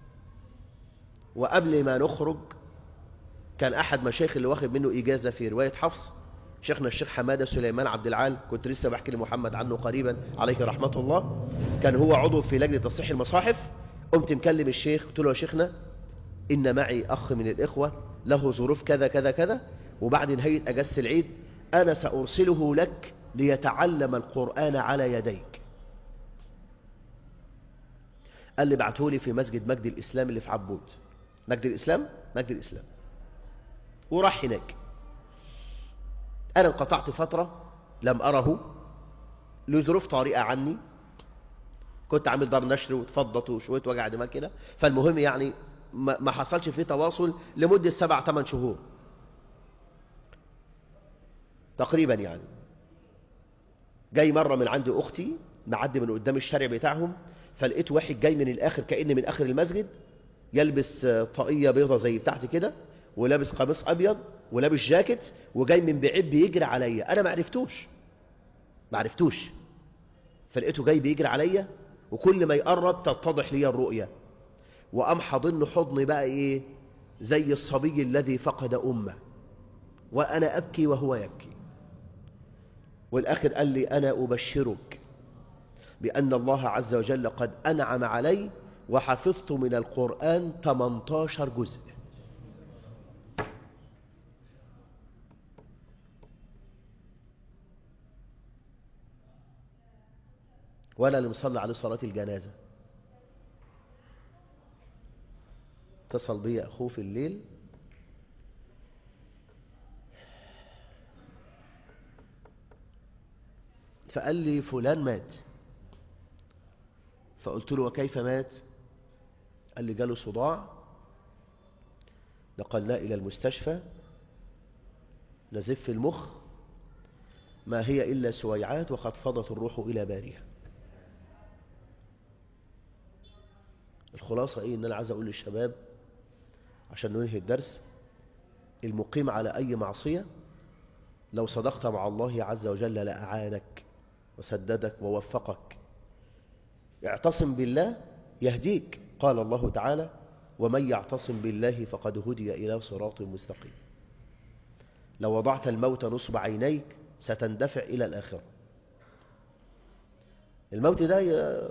وقبل ما نخرج كان احد مشايخ اللي واخد منه اجازة في رواية حفص شيخنا الشيخ حمادة سليمان عبد العال كنت لسه بحكي لمحمد عنه قريبا عليه رحمة الله كان هو عضو في لجنة تصحيح المصاحف قمت مكلم الشيخ قلت له يا شيخنا إن معي أخ من الإخوة له ظروف كذا كذا كذا وبعد نهاية أجازة العيد أنا سأرسله لك ليتعلم القرآن على يديك قال لي بعته لي في مسجد مجد الإسلام اللي في عبود مجد الإسلام مجد الإسلام وراح هناك أنا انقطعت فترة لم أره لظروف طارئة عني كنت عامل دار نشر وتفضت وشوية وجع دماغ كده فالمهم يعني ما حصلش فيه تواصل لمدة سبع ثمان شهور تقريبا يعني جاي مرة من عند أختي معدي من قدام الشارع بتاعهم فلقيت واحد جاي من الآخر كأن من آخر المسجد يلبس طاقية بيضة زي بتاعتي كده ولابس قميص أبيض ولابس جاكيت وجاي من بعيد بيجري عليا أنا ما عرفتوش ما عرفتوش فلقيته جاي بيجري عليا وكل ما يقرب تتضح لي الرؤية وقام حاضن حضن بقى إيه زي الصبي الذي فقد أمه وأنا أبكي وهو يبكي والآخر قال لي أنا أبشرك بأن الله عز وجل قد أنعم علي وحفظت من القرآن 18 جزء وأنا اللي مصلي عليه صلاة الجنازة اتصل بي أخوه في الليل فقال لي فلان مات فقلت له وكيف مات قال لي جاله صداع نقلناه إلى المستشفى نزف المخ ما هي إلا سويعات وقد فضت الروح إلى بارها الخلاصة إيه إن أنا عايز أقول للشباب عشان ننهي الدرس المقيم على أي معصية لو صدقت مع الله عز وجل لأعانك وسددك ووفقك اعتصم بالله يهديك قال الله تعالى ومن يعتصم بالله فقد هدي إلى صراط مستقيم لو وضعت الموت نصب عينيك ستندفع إلى الآخرة الموت ده ي...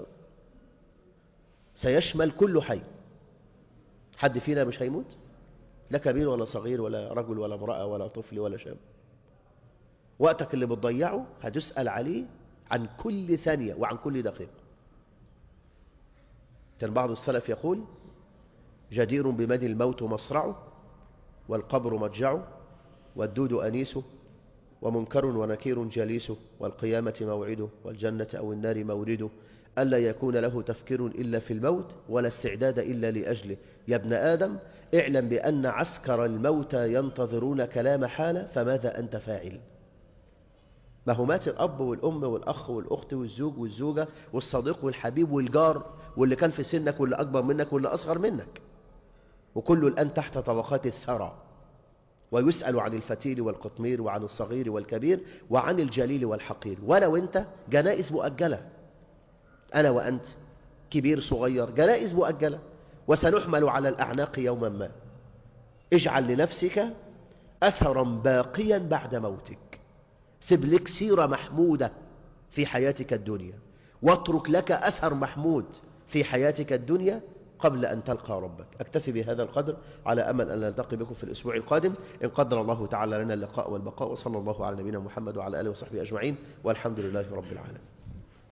سيشمل كل حي حد فينا مش هيموت لا كبير ولا صغير ولا رجل ولا امرأة ولا طفل ولا شاب وقتك اللي بتضيعه هتسأل عليه عن كل ثانية وعن كل دقيقة كان بعض السلف يقول جدير بمن الموت مصرعه والقبر مضجعه والدود أنيسه ومنكر ونكير جليسه والقيامة موعده والجنة أو النار مورده ألا يكون له تفكير إلا في الموت ولا استعداد إلا لأجله يا ابن آدم اعلم بأن عسكر الموتى ينتظرون كلام حالة فماذا أنت فاعل ما هو مات الأب والأم والأخ والأخت والزوج والزوجة والصديق والحبيب والجار واللي كان في سنك واللي أكبر منك واللي أصغر منك وكل الآن تحت طبقات الثرى ويسأل عن الفتيل والقطمير وعن الصغير والكبير وعن الجليل والحقير ولو أنت جنائز مؤجلة أنا وأنت كبير صغير جنائز مؤجلة وسنحمل على الأعناق يوما ما اجعل لنفسك أثرا باقيا بعد موتك سب لك سيرة محمودة في حياتك الدنيا واترك لك أثر محمود في حياتك الدنيا قبل أن تلقى ربك أكتفي بهذا القدر على أمل أن نلتقي بكم في الأسبوع القادم إن قدر الله تعالى لنا اللقاء والبقاء وصلى الله على نبينا محمد وعلى آله وصحبه أجمعين والحمد لله رب العالمين